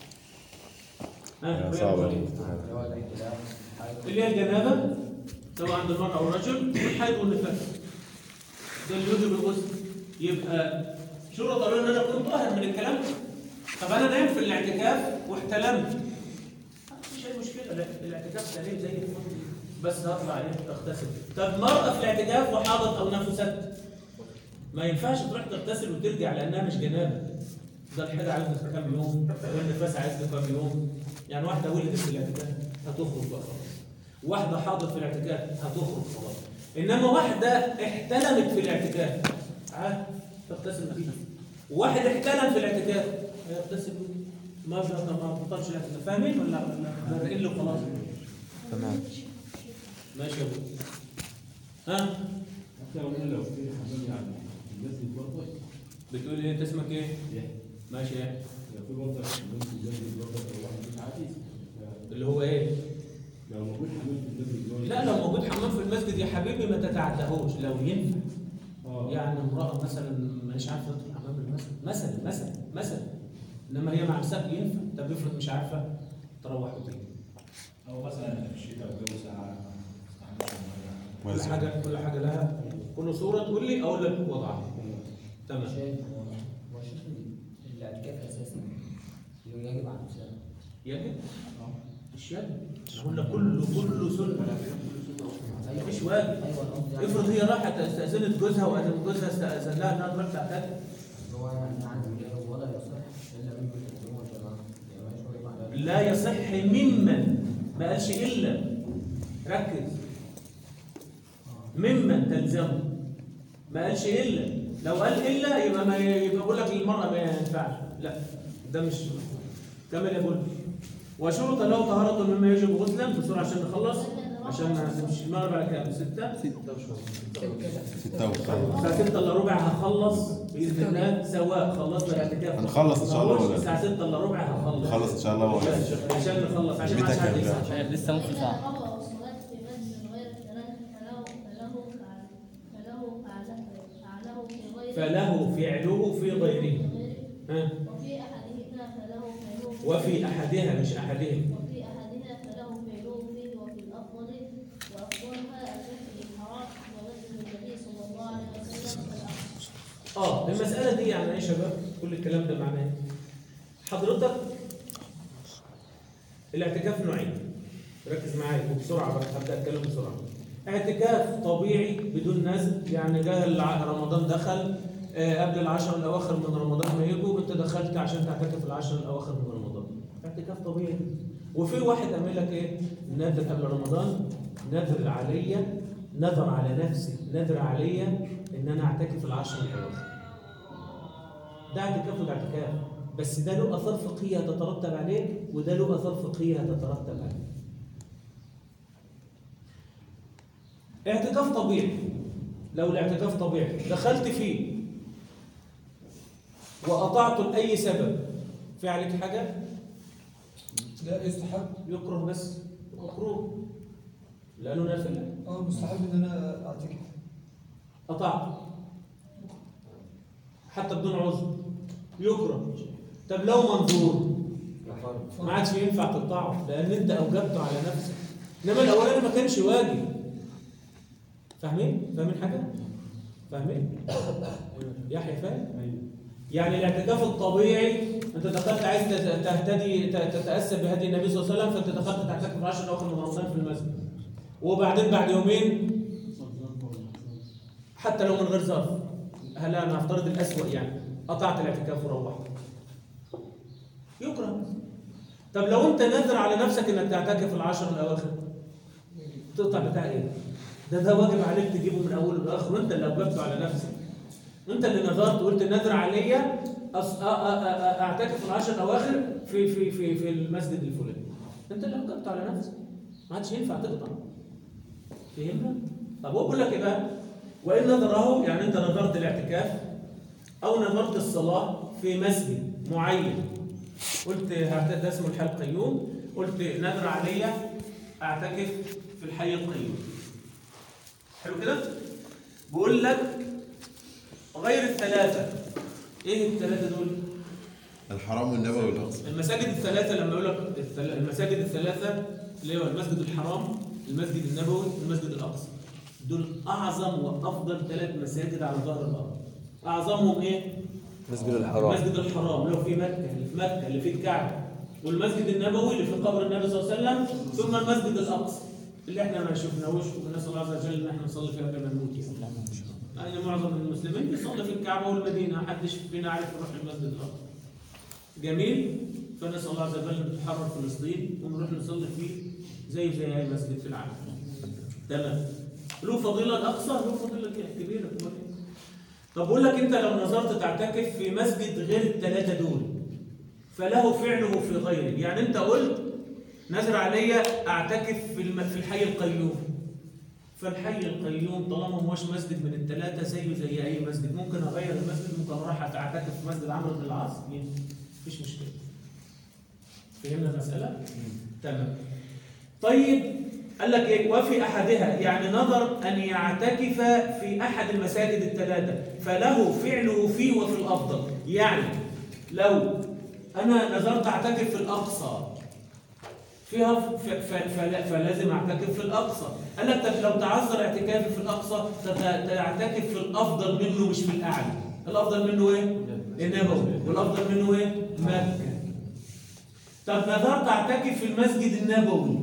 Speaker 1: ها
Speaker 7: صعبة
Speaker 1: اللي هي الجنابة سواء عند المرأة أو الرجل والحيض والنفاس ده اللي يوجب الغسل يبقى شروط قالوا ان انا اكون طاهر من الكلام ده طب انا نايم في الاعتكاف واحتلمت مفيش اي مشكله لا، الاعتكاف سليم زي الفل بس هطلع ايه اغتسل طب مرأة في الاعتكاف وحاضت او نفست ما ينفعش تروح تغتسل وترجع لانها مش جنابه ده الحاجه عايزه كام يوم والنفاس عايزه كام يوم يعني واحده ولدت في الاعتكاف هتخرج بقى خلاص واحده حاضت في الاعتكاف هتخرج خلاص انما واحده احتلمت في الاعتكاف عاد تغتسل فيه واحد احتلم في الاعتكاف هيغتسل ما ما بطلش الاعتكاف فاهمين ولا ولا برقين له خلاص
Speaker 2: تمام
Speaker 1: ماشي يا ابو ها
Speaker 5: حتى لو قلنا لو في حمام يعني في المسجد برضه
Speaker 1: بتقول ايه انت اسمك ايه
Speaker 5: يحيى.
Speaker 1: ماشي يا
Speaker 5: لو في برضه حمام في المسجد برضه لو واحد مش عادي
Speaker 1: اللي هو ايه
Speaker 5: لو موجود حمام في المسجد برضه
Speaker 1: لا لو موجود حمام في المسجد يا حبيبي ما تتعداهوش لو ينفع
Speaker 5: اه
Speaker 1: يعني امرأة مثلا مش عارفة تدخل حمام المسجد مثلا مثلا مثلا انما هي مع نفسها ينفع طب افرض مش عارفة تروح وتيجي
Speaker 5: او مثلا في الشتاء والجو ساقع ما
Speaker 1: كل
Speaker 5: يستحملش.
Speaker 1: حاجة كل حاجة لها كل صورة تقول لي اقول لك وضعها تمام
Speaker 11: شايف هو هو شايف ال- الاعتكاف اساسا انه يجب على الانسان
Speaker 1: يجب مش يجب احنا قلنا كله كله سنة مفيش واجب
Speaker 11: ايوه انا قصدي يعني
Speaker 1: افرض هي راحت استأذنت جوزها وأذن جوزها استأذن لها انها تروح تعتكف
Speaker 11: هو يعني عن ولا يصح الا من يكون هو جماعه يعني مش واجب على
Speaker 1: لا يصح ممن ما قالش الا ركز ممن تلزمه ما قالش الا لو قال الا يبقى ما يبقى بقول لك للمراه ما ينفعش لا ده مش كمل يا بول وشرط له طهارة مما يجب غسلا بسرعة عشان نخلص عشان ما نمشي المغرب على كام؟ ستة؟ ستة
Speaker 7: ستة وخمسة
Speaker 1: الساعة 6 الا ربع هخلص بإذن الله سواء خلصنا الاعتكاف
Speaker 7: هنخلص إن شاء الله ولا؟
Speaker 1: الساعة 6 الا ربع هخلص
Speaker 7: نخلص إن شاء الله ولا؟
Speaker 1: عشان نخلص عشان ما
Speaker 7: بيتك
Speaker 1: حدش
Speaker 7: يا
Speaker 1: يزعل.
Speaker 7: بلال.
Speaker 4: لسه نص
Speaker 10: إذا
Speaker 4: ساعة
Speaker 10: قضى الصلاة في مسجد غير فله فله فله فعل- فله فعله فعله في غير
Speaker 1: فله فعله في غيره
Speaker 10: غيره
Speaker 1: ها
Speaker 10: وفي أحدهما فله فعله
Speaker 1: وفي أحدها مش أحدهم
Speaker 10: وفي أحدها فله فعله فيه وفي الأفضل وأفضلها الفعل الحرام ومسجد النبي صلى الله عليه وسلم فالأفضل
Speaker 1: اه المسألة دي يعني ايه يا شباب؟ كل الكلام ده معناه إيه؟ حضرتك الاعتكاف نوعين ركز معايا وبسرعة بقى هبدأ أتكلم بسرعة اعتكاف طبيعي بدون نزل يعني جه الع- رمضان دخل آه، قبل العشر الأواخر من رمضان ما يجوا أنت دخلت عشان تعتكف العشر الأواخر من رمضان اعتكاف طبيعي وفي واحد عامل لك إيه؟ نذر قبل رمضان نذر عليا نذر على نفسي نذر عليا إن أنا أعتكف العشر الأواخر ده اعتكاف وده اعتكاف بس ده له اثار فقهيه هتترتب عليه وده له اثار فقهيه هتترتب عليه اعتكاف طبيعي لو الاعتكاف طبيعي دخلت فيه وقطعته لاي سبب في عليك حاجه
Speaker 9: لا يستحب
Speaker 1: يكره بس مكروه لانه نافل
Speaker 9: اه مستحب ان انا اعتكف
Speaker 1: قطعت حتى بدون عذر يكره طب لو منظور ما عادش ينفع تقطعه لان انت اوجبته على نفسك انما الاولاني ما كانش واجب فاهمين فاهمين حاجه فاهمين يحيى فاهم يعني الاعتكاف الطبيعي انت دخلت عايز تت- تهتدي ت- تتاسى بهدي النبي صلى الله عليه وسلم فانت دخلت تعتكف العشر الاواخر من رمضان في المسجد وبعدين بعد يومين حتى لو من غير ظرف هلا انا افترض الاسوأ يعني قطعت الاعتكاف وروحت يكره طب لو انت نذر على نفسك انك تعتكف العشر الاواخر تقطع بتاع ايه؟ ده ده واجب عليك تجيبه من اوله لاخره وانت اللي اوجبته على نفسك انت اللي نذرت وقلت النذر عليا أص- أ- أ- أ- اعتكف العشر الاواخر في في في في المسجد الفلاني انت اللي اوجبته على نفسك ما عادش ينفع تقطع فهمنا؟ طب هو بيقول لك ايه بقى؟ وان نذره يعني انت نذرت الاعتكاف او نذرت الصلاه في مسجد معين قلت هعت- ده اسمه الحي القيوم قلت نذر عليا اعتكف في الحي القيوم حلو كده؟ بيقول لك غير الثلاثه ايه الثلاثه دول؟
Speaker 7: الحرام والنبوي والأقصى
Speaker 1: المساجد الثلاثة لما يقول لك الثل- المساجد الثلاثة اللي هو المسجد الحرام، المسجد النبوي، المسجد الأقصى. دول أعظم وأفضل ثلاث مساجد على ظهر الأرض. أعظمهم إيه؟
Speaker 2: مسجد الحرام
Speaker 1: المسجد الحرام لو في مكة اللي في مكة اللي في الكعبة والمسجد النبوي اللي في قبر النبي صلى الله عليه وسلم ثم المسجد الأقصى اللي احنا ما شفناهوش ونسأل الله عز وجل ان احنا نصلي فيها قبل ما نموت يعني. يعني معظم المسلمين بيصلي في الكعبة والمدينة محدش فينا عارف يروح المسجد الأقصى جميل فنسأل الله عز وجل ان تحرر فلسطين ونروح نصلي فيه زي زي اي مسجد في العالم تمام له فضيلة الأقصى له فضيلة كبيرة أمال إيه؟ طب بقول لك انت لو نظرت تعتكف في مسجد غير الثلاثه دول فله فعله في غيره يعني انت قلت نذر عليا اعتكف في الم... في الحي القيوم فالحي القيوم طالما ما هوش مسجد من الثلاثه زيه زي اي مسجد ممكن اغير المسجد ممكن اروح اعتكف في مسجد عمرو بن العاص مفيش مشكله فهمنا المساله تمام طيب قال لك ايه وفي احدها يعني نظر ان يعتكف في احد المساجد الثلاثه فله فعله فيه وفي الافضل يعني لو انا نظرت اعتكف في الاقصى فيها ف- ف- فلا- فلازم اعتكف في الاقصى قال لك طب لو تعذر اعتكافي في الاقصى تت- تعتكف في الافضل منه مش في الاعلى الافضل منه ايه النبوي والافضل منه ايه مكه طب نظرت اعتكف في المسجد النبوي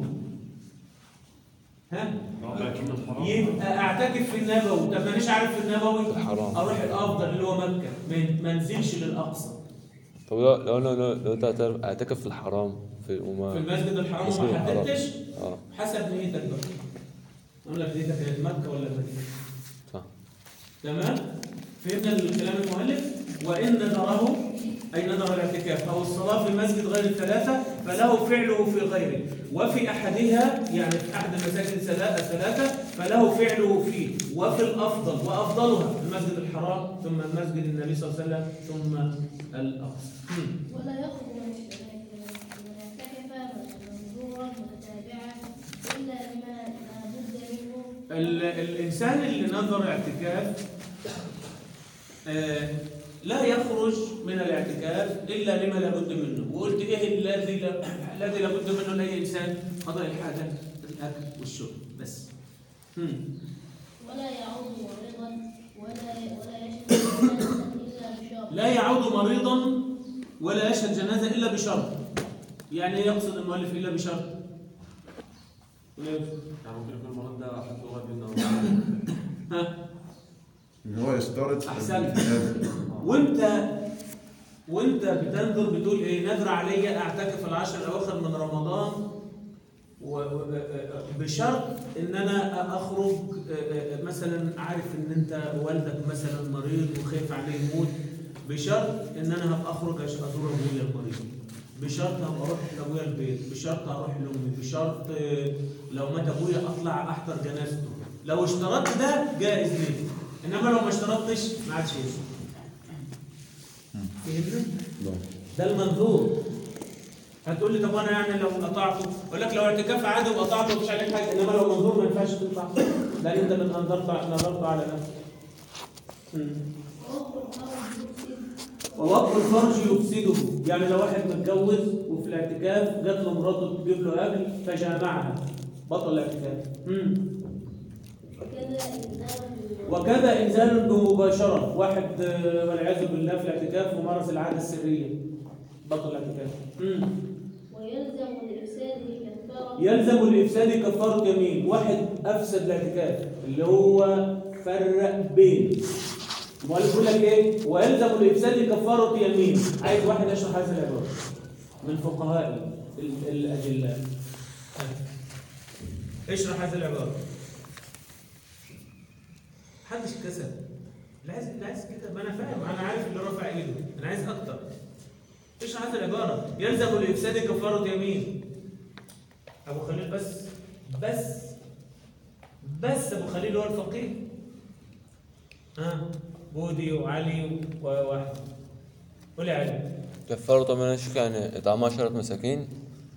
Speaker 1: ها
Speaker 3: لكن الحرام
Speaker 1: يبقى اعتكف في النبوي طب مانيش عارف في النبوي
Speaker 2: الحرام.
Speaker 1: اروح الافضل اللي هو مكه ما- ما انزلش للاقصى
Speaker 2: طب لو لو لو, لو, لو انت اعترف- اعتكف في الحرام في وما
Speaker 1: في المسجد الحرام
Speaker 2: مسجد
Speaker 1: وما
Speaker 2: الحرام.
Speaker 1: حددتش
Speaker 2: اه
Speaker 1: حسب نيتك بقى اقول لك نيتك كانت مكه ولا المدينه
Speaker 2: صح
Speaker 1: تمام فهمنا الكلام المؤلف وان نذره اي نذر الاعتكاف او الصلاه في المسجد غير الثلاثه فله فعله في غيره وفي احدها يعني في احد المساجد الثلاثه الثلاثه فله فعله فيه وفي الافضل وافضلها المسجد الحرام ثم المسجد النبي صلى الله عليه وسلم ثم الاقصى
Speaker 10: ولا يخرج من من اعتكف منظورا متتابعا الا لما لا بد منه
Speaker 1: ال- الإنسان اللي نظر اعتكاف آه، لا يخرج من الاعتكاف إلا لما لابد منه وقلت إيه الذي لا- الذي لابد منه لأي إنسان قضاء الحاجة الأكل والشرب بس هم.
Speaker 10: ولا يعود مريضا ولا ولا يشهد جنازة الا بشرط
Speaker 1: لا يعود مريضا ولا يشهد جنازة إلا بشرط يعني إيه يقصد المؤلف إلا بشرط
Speaker 3: يعني ممكن يكون المرض ده حد قريب منه
Speaker 1: ها
Speaker 6: ان هو يشترط في
Speaker 1: أحسنت.
Speaker 6: الجنازة.
Speaker 1: وانت وانت بتنظر بتقول ايه نذر علي اعتكف العشر الاواخر من رمضان و- و- بشرط ان انا اخرج مثلا عارف ان انت والدك مثلا مريض وخايف عليه يموت بشرط ان انا هبقى اخرج عشان ازور ابويا المريض بشرط هبقى اروح لابويا البيت بشرط اروح لامي بشرط آه، لو مات ابويا اطلع احضر جنازته لو اشترطت ده جائز ليه انما لو ما اشترطتش ما عادش ينفع فهمنا؟ ده المنظور هتقول لي طب انا يعني لو قطعته اقول لك لو اعتكاف عادي وقطعته مفيش عليك حاجه انما لو منظور ما ينفعش تقطع لان انت من نظرت نظرت على نفسك مم. ووقف الفرج يفسده يعني لو واحد متجوز وفي الاعتكاف جات له مراته تجيب له اكل فجامعها بطل الاعتكاف مم.
Speaker 10: وكذا إنزال
Speaker 1: وكذا انزال بمباشره واحد آه، والعياذ بالله في الاعتكاف ومارس العاده السريه بطل الاعتكاف مم.
Speaker 10: ويلزم لإفساده كفارة
Speaker 1: يلزم الافساد كفاره يمين واحد افسد الاعتكاف اللي هو فرق بين المؤلف يقول لك ايه ويلزم الافساد كفاره يمين عايز واحد يشرح هذه العباره من فقهاء ال- الاجلاء اشرح هذه العباره محدش كسب اللي عايز اللي عايز كده ما انا فاهم انا عارف اللي رافع ايده انا عايز اكتر اشرح هذه العباره يلزم الافساد كفاره يمين ابو خليل بس بس بس ابو خليل هو الفقيه ها بودي وعلي وواحد قول يا علي
Speaker 2: كفارة طبعا شوف يعني إطعام عشرة مساكين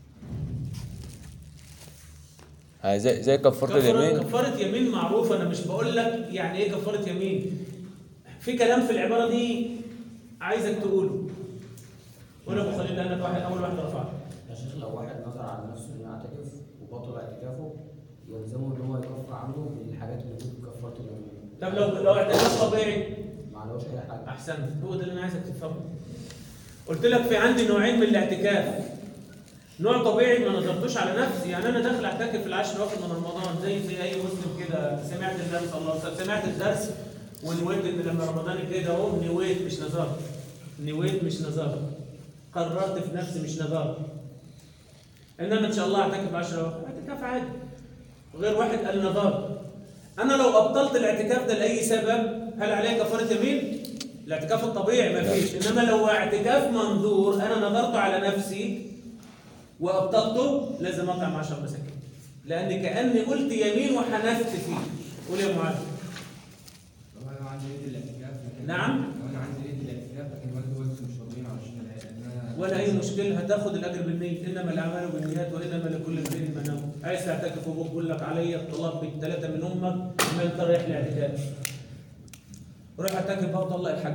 Speaker 2: هاي زي زي كفارة
Speaker 1: كفارة
Speaker 2: اليمين
Speaker 1: كفارة يمين معروفة أنا مش بقول لك يعني إيه كفارة يمين في كلام في العبارة دي عايزك تقوله قول يا أبو خليل لأنك واحد أول واحد رفعها
Speaker 11: يا شيخ لو واحد نظر على نفسه انه يعتكف وبطل اعتكافه يلزمه ان هو يكفر عنه بالحاجات اللي بتكون كفاره اليمين
Speaker 1: طب لو لو اعتكاف طبيعي
Speaker 11: مع عليهوش اي حاجه
Speaker 1: احسنت هو ده اللي انا عايزك تفهمه قلت لك في عندي نوعين من الاعتكاف نوع طبيعي ما نظرتوش على نفسي يعني انا داخل اعتكف في العشر الاواخر من رمضان زي زي اي مسلم كده سمعت الدرس الله أكبر. سمعت الدرس ونويت ان لما رمضان كده اهو نويت مش نظرت نويت مش نظرت قررت في نفسي مش نظرت انما ان شاء الله اعتكف 10 اواخر اعتكاف عادي غير واحد قال نظرت انا لو ابطلت الاعتكاف ده لاي سبب هل عليه كفاره يمين الاعتكاف الطبيعي ما فيش انما لو اعتكاف منظور انا نظرت على نفسي وابطلته لازم اطعم 10 مساكين لان كاني قلت يمين وحنفت فيه قول يا معاذ
Speaker 12: طب انا عندي نيه الاعتكاف لكن
Speaker 1: نعم.
Speaker 12: لو انا عندي نيه الاعتكاف لكن والدي ووالدتي مش راضيين علشان العيال لان انا
Speaker 1: ولا اي مشكله هتاخد الاجر بالنيه انما الاعمال بالنيات وانما لكل امرئ ما نوى عايز تعتكف وابوك بيقول لك عليا الطلاق بالثلاثه من امك ما انت رايح لاعتكاف روح اعتكف بقى وطلق الحاج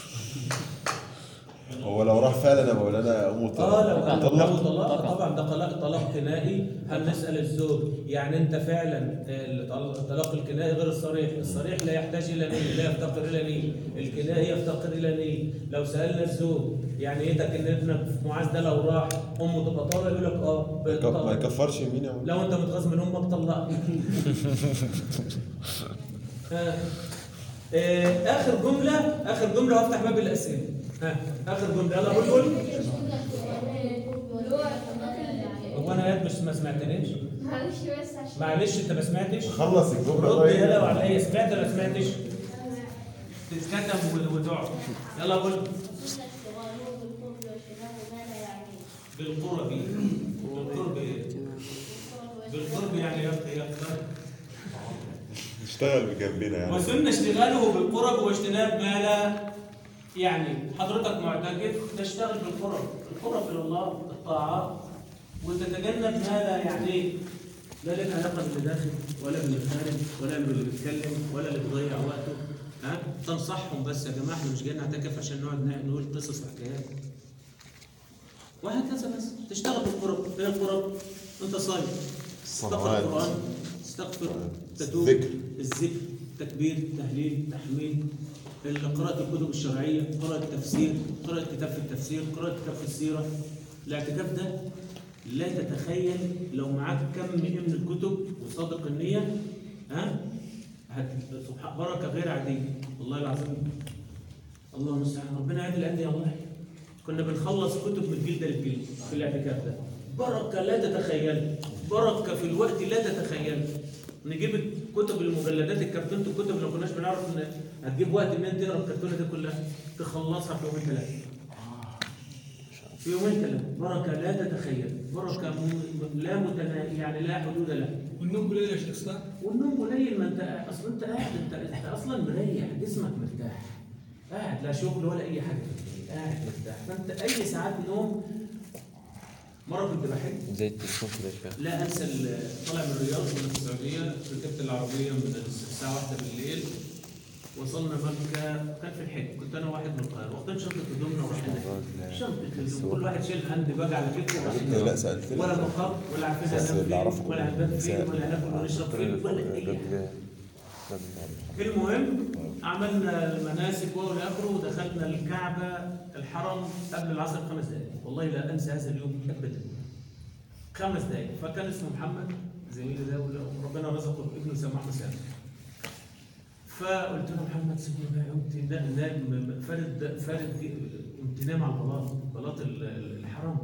Speaker 6: هو لو راح فعلا يا مولانا امه
Speaker 1: اه لو كان
Speaker 6: طلق
Speaker 1: طلق طلاق طبعا ده طلاق طلاق كنائي هنسال الزوج يعني انت فعلا الطل- الطلاق الكنائي غير الصريح، الصريح لا يحتاج الى نيه لا يفتقر الى نيه، الكنائي يفتقر الى نيه، لو سالنا الزوج يعني ايدك ان ابنك في معاذ ده لو راح امه تبقى طالع يقول لك اه
Speaker 6: ما
Speaker 1: بطلاق.
Speaker 6: يكفرش يمين يا مولانا
Speaker 1: لو انت متغاظ من امك طلقها آه. آه، اخر جمله اخر جمله وافتح باب الاسئله ها اخر جمله يلا قول قول هو انا ياد مش ما سمعتنيش
Speaker 10: معلش بس عشان
Speaker 1: معلش انت ما سمعتش
Speaker 6: خلص الجمله
Speaker 1: رد
Speaker 6: طيب.
Speaker 1: يلا وعليا سمعت ولا ما سمعتش تتكتم و- وتقعد يلا قول بالقرب بالقرب بالقرب يعني يبقى يبقى
Speaker 6: اشتغل بجنبنا يعني
Speaker 1: وسن اشتغاله بالقرب واجتناب ما لا يعني حضرتك معتكف تشتغل بالقرب القرب الى الله الطاعات وتتجنب ما لا يعني لا لك علاقه باللي داخل ولا باللي خارج ولا باللي بيتكلم ولا اللي بيضيع وقته ها تنصحهم بس يا جماعه احنا مش جايين نعتكف عشان نقعد ن- نقول قصص وحكايات وهكذا بس تشتغل بالقرب ايه القرب انت صايم تقرا
Speaker 6: الصلوات.
Speaker 1: القران تستغفر تتوب
Speaker 6: الذكر.
Speaker 1: الذكر تكبير تهليل تحميد قراءة الكتب الشرعية قراءة التفسير قراءة كتاب في التفسير قراءة كتاب في السيرة الاعتكاف ده لا تتخيل لو معاك كم من الكتب وصادق النية ها هت... سبحان بركة غير عادية والله العظيم الله المستعان ربنا يعدل عندي والله كنا بنخلص كتب من الجلد للجلد في الاعتكاف ده بركة لا تتخيل بركة في الوقت لا تتخيل نجيب كتب المجلدات الكرتونة الكتب اللي ما كناش بنعرف ان هتجيب وقت ان انت تقرا الكرتونه دي كلها تخلصها في يومين ثلاثه في يومين ثلاثه بركه لا تتخيل بركه م- لا متناهيه يعني لا حدود لها
Speaker 9: والنوم قليل يا شيخ صح؟
Speaker 1: والنوم قليل ما انت اصلا انت قاعد انت, انت اصلا مريح جسمك مرتاح قاعد لا شغل ولا اي حاجه قاعد مرتاح فانت اي ساعات نوم مره كنت بحب
Speaker 2: زي التليفون كده يا شيخ
Speaker 1: لا انسى ال- طالع من الرياض من السعوديه ركبت العربيه من الساعه واحدة بالليل وصلنا مكه كان في الحج كنت انا واحد من القاهره واخدين شنطه هدومنا ورحنا شنطه هدوم كل واحد شايل هاند باج على كتفه ورايحين
Speaker 6: لا سالت
Speaker 1: ولا مقر ولا عارفين
Speaker 6: بس
Speaker 1: هننام
Speaker 6: اللي أعرفه
Speaker 1: فين ولا هنبات فين ولا هناكل ونشرب فين ولا اي حاجه المهم عملنا المناسك والى اخره ودخلنا الكعبه الحرم قبل العصر بخمس دقائق والله لا انسى هذا اليوم ابدا خمس دقائق فكان اسمه محمد زميلي ده وربنا رزقه بابنه سماه حسام فقلت له محمد سيبني بقى قمت نا- نايم فارد فارد قمت نايم على البلاط بلاط ال- ال- الحرم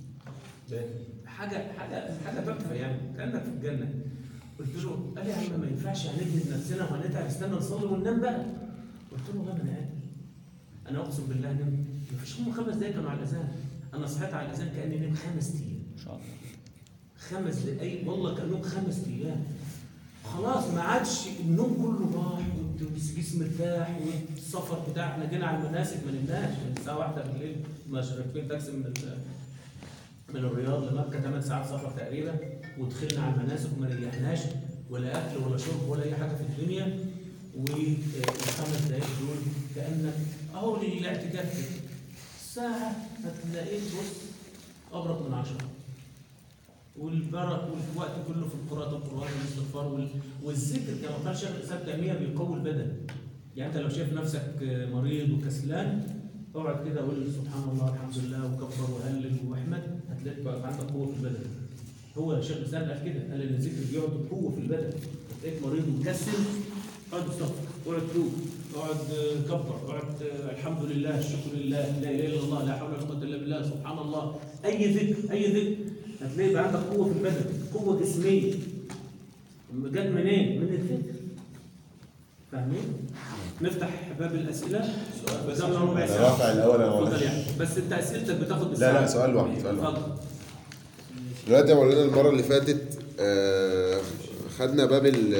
Speaker 1: حاجه حاجه حاجه تحفه يعني كانك في الجنه قلت له قال لي يا عم ما ينفعش هنجهد نفسنا وهنتعب استنى نصلي وننام بقى قلت له والله ما انا قادر انا اقسم بالله نمت مفيش هم خمس دقايق كانوا على الاذان انا صحيت على الاذان كاني نمت خمس ايام
Speaker 4: ان شاء الله
Speaker 1: خمس دقايق والله كانهم خمس ايام خلاص ما عادش النوم كله راح والجسم ارتاح والسفر بتاع احنا جينا على المناسك ما نمناش من الساعه واحدة بالليل مش راكبين تاكسي من ال- من الرياض لمكه 8 ساعات سفر تقريبا ودخلنا على المناسك وما ريحناش ولا اكل ولا شرب ولا اي حاجه في الدنيا والخمس دقايق دول كانك اهو للاعتكاف كده ساعه هتلاقيك بص ابرك من عشره والبرك والوقت كله في قراءة القرآن والاستغفار وال- والذكر كما قال شيخ الإسلام تيمية بيقوي البدن يعني انت لو شايف نفسك مريض وكسلان اقعد كده قول سبحان الله الحمد لله وكبر وهلل واحمد هتلاقي بقى عندك قوه في البدن هو الشيخ الاسلام قال كده قال ان الذكر بيقعد بقوه في البدن هتلاقيك مريض ومكسل اقعد استغفر اقعد توب اقعد آه، كبر اقعد آه، الحمد لله الشكر لله لا اله الا الله لا حول ولا قوه الا بالله سبحان الله اي ذكر اي ذكر هتلاقي بقى عندك قوه في البدن قوه جسميه جت منين؟ من الذكر فاهمين؟ نفتح باب الاسئله بس قبل ربع
Speaker 6: أنا
Speaker 1: ساعه
Speaker 6: رافع الأول أنا ولا
Speaker 1: اتفضل يعني بس انت اسئلتك بتاخد
Speaker 6: لا
Speaker 1: بالساعه
Speaker 6: لا سؤال واحد سؤال واحد
Speaker 1: اتفضل
Speaker 7: دلوقتي يا مولانا المرة اللي فاتت آه، خدنا باب ال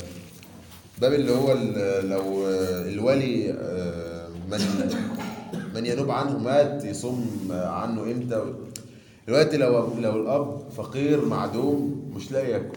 Speaker 7: باب اللي هو ال- لو آه، الولي آه، من من ينوب عنه مات يصوم عنه امتى دلوقتي لو لو الاب فقير معدوم مش لاقي ياكل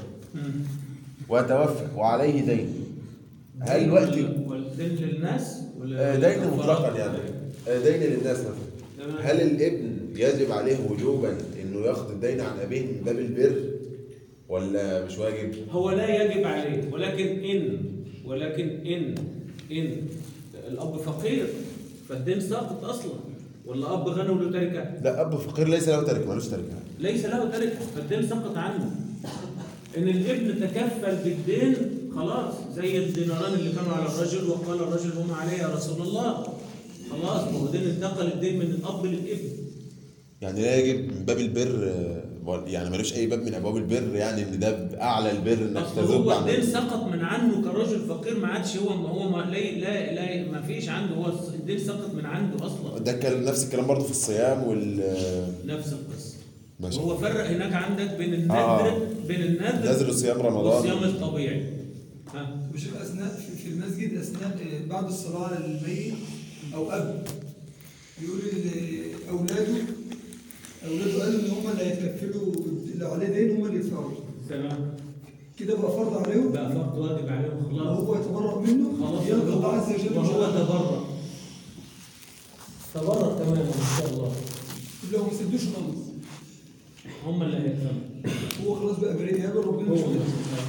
Speaker 7: وتوفى وعليه دين هل الوقت
Speaker 1: والدين للناس ولا
Speaker 7: آه، دين مطلقا يعني آه، دين للناس مثلا هل الابن يجب عليه وجوبا انه ياخذ الدين عن ابيه من باب البر ولا مش واجب؟
Speaker 1: هو لا يجب عليه ولكن ان ولكن ان ان الاب فقير فالدين ساقط اصلا ولا اب غني وله تركه
Speaker 7: لا اب فقير ليس له تركه ملوش تركه
Speaker 1: ليس له تركه فالدين سقط عنه ان الابن تكفل بالدين خلاص زي الديناران اللي كانوا على الرجل وقال الرجل هما علي يا رسول الله خلاص ما هو دين انتقل الدين من الاب للابن
Speaker 7: يعني لا يجب من باب البر آه، يعني ملوش اي باب من ابواب البر يعني ان ده اعلى البر انك
Speaker 1: اصل
Speaker 7: تذب
Speaker 1: هو
Speaker 7: عن
Speaker 1: الدين سقط من عنه كرجل فقير ما عادش هو ما هو ما لا لا, لا ما فيش عنده هو الدين سقط من عنده اصلا
Speaker 7: ده كان نفس الكلام برضه في الصيام وال
Speaker 1: نفس القصه
Speaker 7: ماشي
Speaker 1: هو فرق هناك عندك بين النذر
Speaker 7: آه.
Speaker 1: بين النذر
Speaker 7: نذر صيام رمضان.
Speaker 1: والصيام الطبيعي ها
Speaker 9: وشوف اثناء في- في المسجد اثناء آه، بعد الصلاه على الميت او قبل يقول ل- اولاده اولاده قالوا ان هم اللي هيتكفلوا لو عليه دين هم اللي يدفعوا
Speaker 1: تمام
Speaker 9: كده بقى فرض عليهم
Speaker 1: بقى فرض واجب عليهم خلاص
Speaker 9: وهو يتبرأ منه
Speaker 1: خلاص
Speaker 9: يلقى الله عز وجل
Speaker 1: وهو
Speaker 9: شرعا.
Speaker 1: تبرع تبرع تماما ان شاء الله
Speaker 9: لو ما سدوش خالص
Speaker 1: هم اللي هيفهموا
Speaker 9: هو خلاص بقى بريء يقابل ربنا مش هيقدر.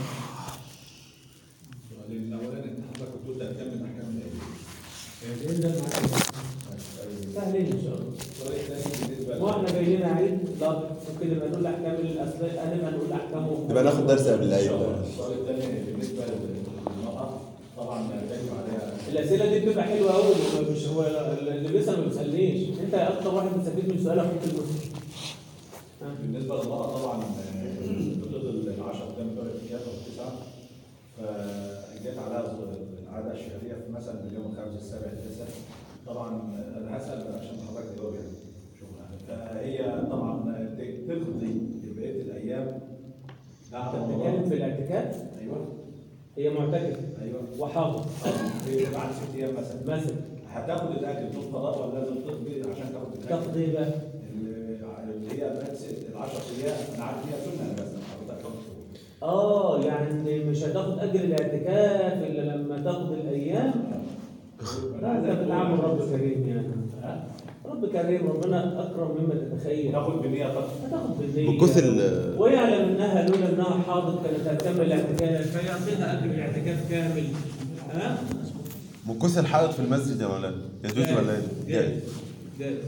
Speaker 5: السؤال الاولاني انت حضرتك كنت قلت هتكمل احكام الايه؟
Speaker 1: ايه ده معاك؟ سهلين ان شاء الله
Speaker 5: السؤال الثاني بالنسبه
Speaker 1: هو احنا جايين عيد لا ممكن نبقى نقول احكام الاسباب هنبقى نقول احكامه
Speaker 7: نبقى ناخد درس قبل العيد
Speaker 5: السؤال الثاني بالنسبه للمراه طبعا يجب عليها
Speaker 1: الاسئله دي بتبقى حلوه قوي مش هو اللي بيسال ما بيسالنيش انت اكتر واحد بتستفيد من سؤالك ممكن المسلم
Speaker 5: بالنسبه للمراه طبعا ضد العشر قدام دور الكتاب او التسعه فجت عليها العاده الشهريه في مثلا في اليوم الخامس السابع التاسع طبعا انا هسال عشان حضرتك تجاوب يعني شكرا فهي طبعا تقضي بقيه الايام بعد
Speaker 1: انت
Speaker 5: رمضان.
Speaker 1: بتتكلم في الاعتكاف
Speaker 5: ايوه
Speaker 1: هي معتكفه
Speaker 5: ايوه
Speaker 1: وحاضر
Speaker 5: في بعد ست ايام مثلا
Speaker 1: مثلا
Speaker 5: هتاخد الاكل طول قضاء ولا لازم تقضي عشان تاخد الاكل؟
Speaker 1: تاخد ايه بقى؟
Speaker 5: اللي هي بس ال 10 ايام انا عارف هي سنه بس حضرتك تاخد
Speaker 1: اه يعني مش هتاخد اجر الاعتكاف الا لما تاخد الايام لا انت بتعامل رب كريم يعني رب كريم ربنا اكرم مما تتخيل
Speaker 5: تاخد بالنية طبعا
Speaker 1: هتاخد بالنية
Speaker 7: بكث ال-
Speaker 1: ويعلم انها لولا انها حاضت كانت هتكمل الاعتكاف فيعطيها اجر الاعتكاف كامل ها؟
Speaker 7: مكوث الحائط في المسجد يا مولانا يجوز ولا ايه؟ جائز
Speaker 1: جائز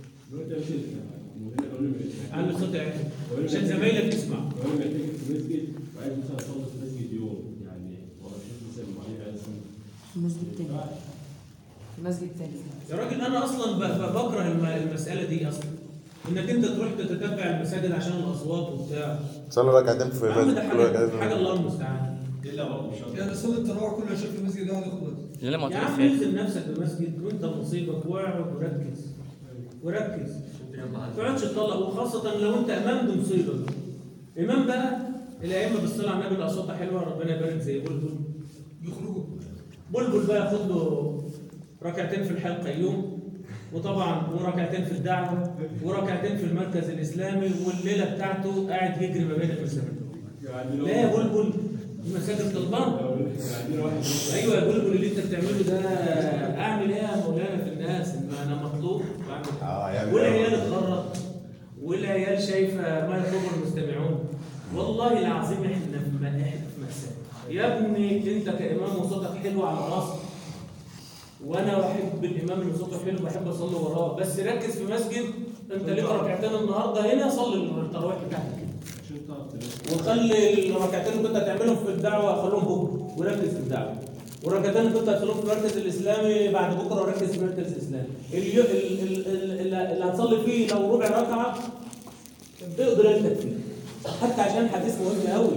Speaker 1: عامل صوت عالي عشان زمايلك تسمع
Speaker 13: وانا محتاج في المسجد وعايز مثلا اصلي في المسجد يوم يعني ولا شيخ مثلا معين عايز
Speaker 14: المسجد التاني المسجد التاني
Speaker 1: يا راجل انا اصلا ب- ب- بكره الم- المساله دي اصلا انك انت تروح تتتبع المساجد عشان الاصوات وبتاع
Speaker 7: صلي ركعتين في
Speaker 1: يا عم ده
Speaker 7: كل
Speaker 1: حاجه
Speaker 7: ركعتين
Speaker 1: حاجه الله المستعان
Speaker 5: الا برضه مش
Speaker 9: يعني صلاه التراويح كلها شايف في المسجد ده هياخد وقت
Speaker 4: اللي انا
Speaker 1: يا
Speaker 4: معترف
Speaker 1: عم
Speaker 4: فيها
Speaker 1: انزل نفسك بمسجد وانت مصيبك واقعد وركز وركز ما تقعدش تطلق وخاصه لو انت امام دي مصيبه امام بقى الائمه بالصلاه على النبي الاصوات حلوه ربنا يبارك زي بلبل
Speaker 9: يخرجوا
Speaker 1: بلبل بقى ياخد له ركعتين في الحلقه يوم وطبعا وركعتين في الدعوه وركعتين في المركز الاسلامي والليله بتاعته قاعد يجري ما بين المساجد لا يا بلبل دي مساجد طلبان ايوه يا بلبل اللي انت بتعمله ده اعمل ايه يا مولانا في الناس ما انا مطلوب
Speaker 7: اه
Speaker 1: بعمل
Speaker 7: يعمل
Speaker 1: والعيال
Speaker 7: إيه؟
Speaker 1: اتغرب والعيال شايفه ما يطلبه المستمعون والله العظيم احنا في م- احنا في مأساة يا ابني انت كإمام وصوتك حلو على راسك وانا بحب الامام اللي صوته حلو بحب اصلي وراه بس ركز في مسجد انت ليك ركعتين النهارده هنا صلي التراويح بتاعتك وخلي الركعتين اللي كنت هتعملهم في الدعوه خليهم بكره وركز في الدعوه والركعتين اللي كنت هتصليهم في المركز الاسلامي بعد بكره وركز في المركز الاسلامي اليو- ال- ال- ال- اللي اللي هتصلي فيه لو ربع ركعه اقدر انت فيه حتى عشان حديث مهم قوي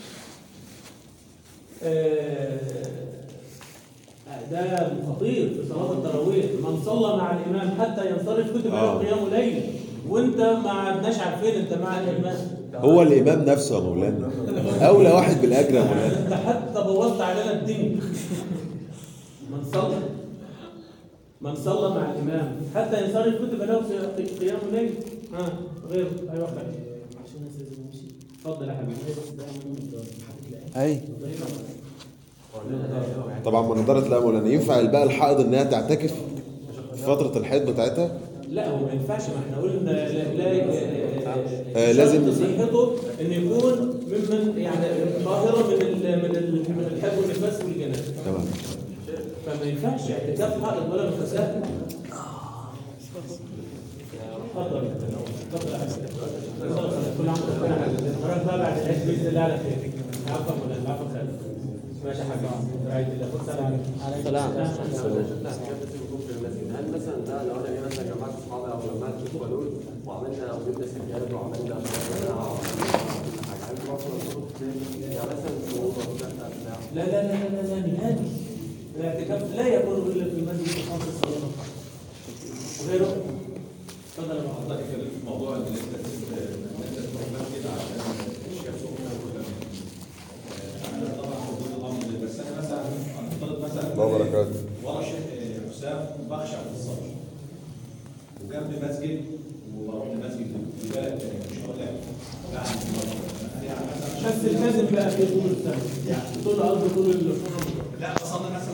Speaker 1: ده خطير في صلاه التراويح من صلى مع الامام حتى ينصرف كتب له
Speaker 7: آه.
Speaker 1: قيام ليل وانت ما عدناش عارفين انت مع الامام
Speaker 7: هو الامام نفسه يا مولانا اولى واحد بالاجر يا مولانا
Speaker 1: انت حتى بوظت علينا الدنيا من صلى من صلى مع الامام حتى ينصرف كتب له في قيام الليل ها غير ايوه خير اتفضل يا حبيبي
Speaker 7: اي طبعا من نظرت لا يا مولانا ينفع بقى الحائض انها تعتكف في فتره الحيض بتاعتها
Speaker 1: لا هو ما ينفعش ما احنا قلنا لا, لا
Speaker 7: آه، لازم-
Speaker 1: شرط صحته ان يكون ممن يعني طاهرا من ال من ال من الحب والنفاس والجنابه
Speaker 7: تمام
Speaker 1: فما ينفعش اعتكاف حائض ولا نفساء اتفضل اتفضل يا حبيبي. كل عام وانت بخير نراك بقى بعد العيد باذن الله على خير عفوا ولا العفو خير ماشي يا حبيبي رعايه الله خد سلام عليك
Speaker 4: سلام.
Speaker 3: هل مثلا ده لو انا جاي مثلا جماعه اصحابي او جماعه الاخوه دول وعملنا وجبنا سجاد وعملنا وعملنا كل حاجه هل برضه نصرف يعني مثلا في اوضه في شقه بتاع
Speaker 1: لا لا لا لا لا نهائي الاعتكاف لا يكون الا في المسجد الخاص الصلاه غيره تفضل يا محمد
Speaker 5: الله يكرمك في موضوع ان انت ان انت تروح مسجد عشان الشمس وكده انا طبعا موجود الامر ده بس انا مثلا هنفترض مثلا
Speaker 7: الله وبركاته.
Speaker 5: ورا شيخ حسام بخشع في الصلاه وجنب مسجد وبروح المسجد في بلد تاني مش هقول لك بعد يعني مثلا
Speaker 1: بس التزم بقى في طول السنه يعني طول الارض طول ال
Speaker 5: لا بصلي مثلا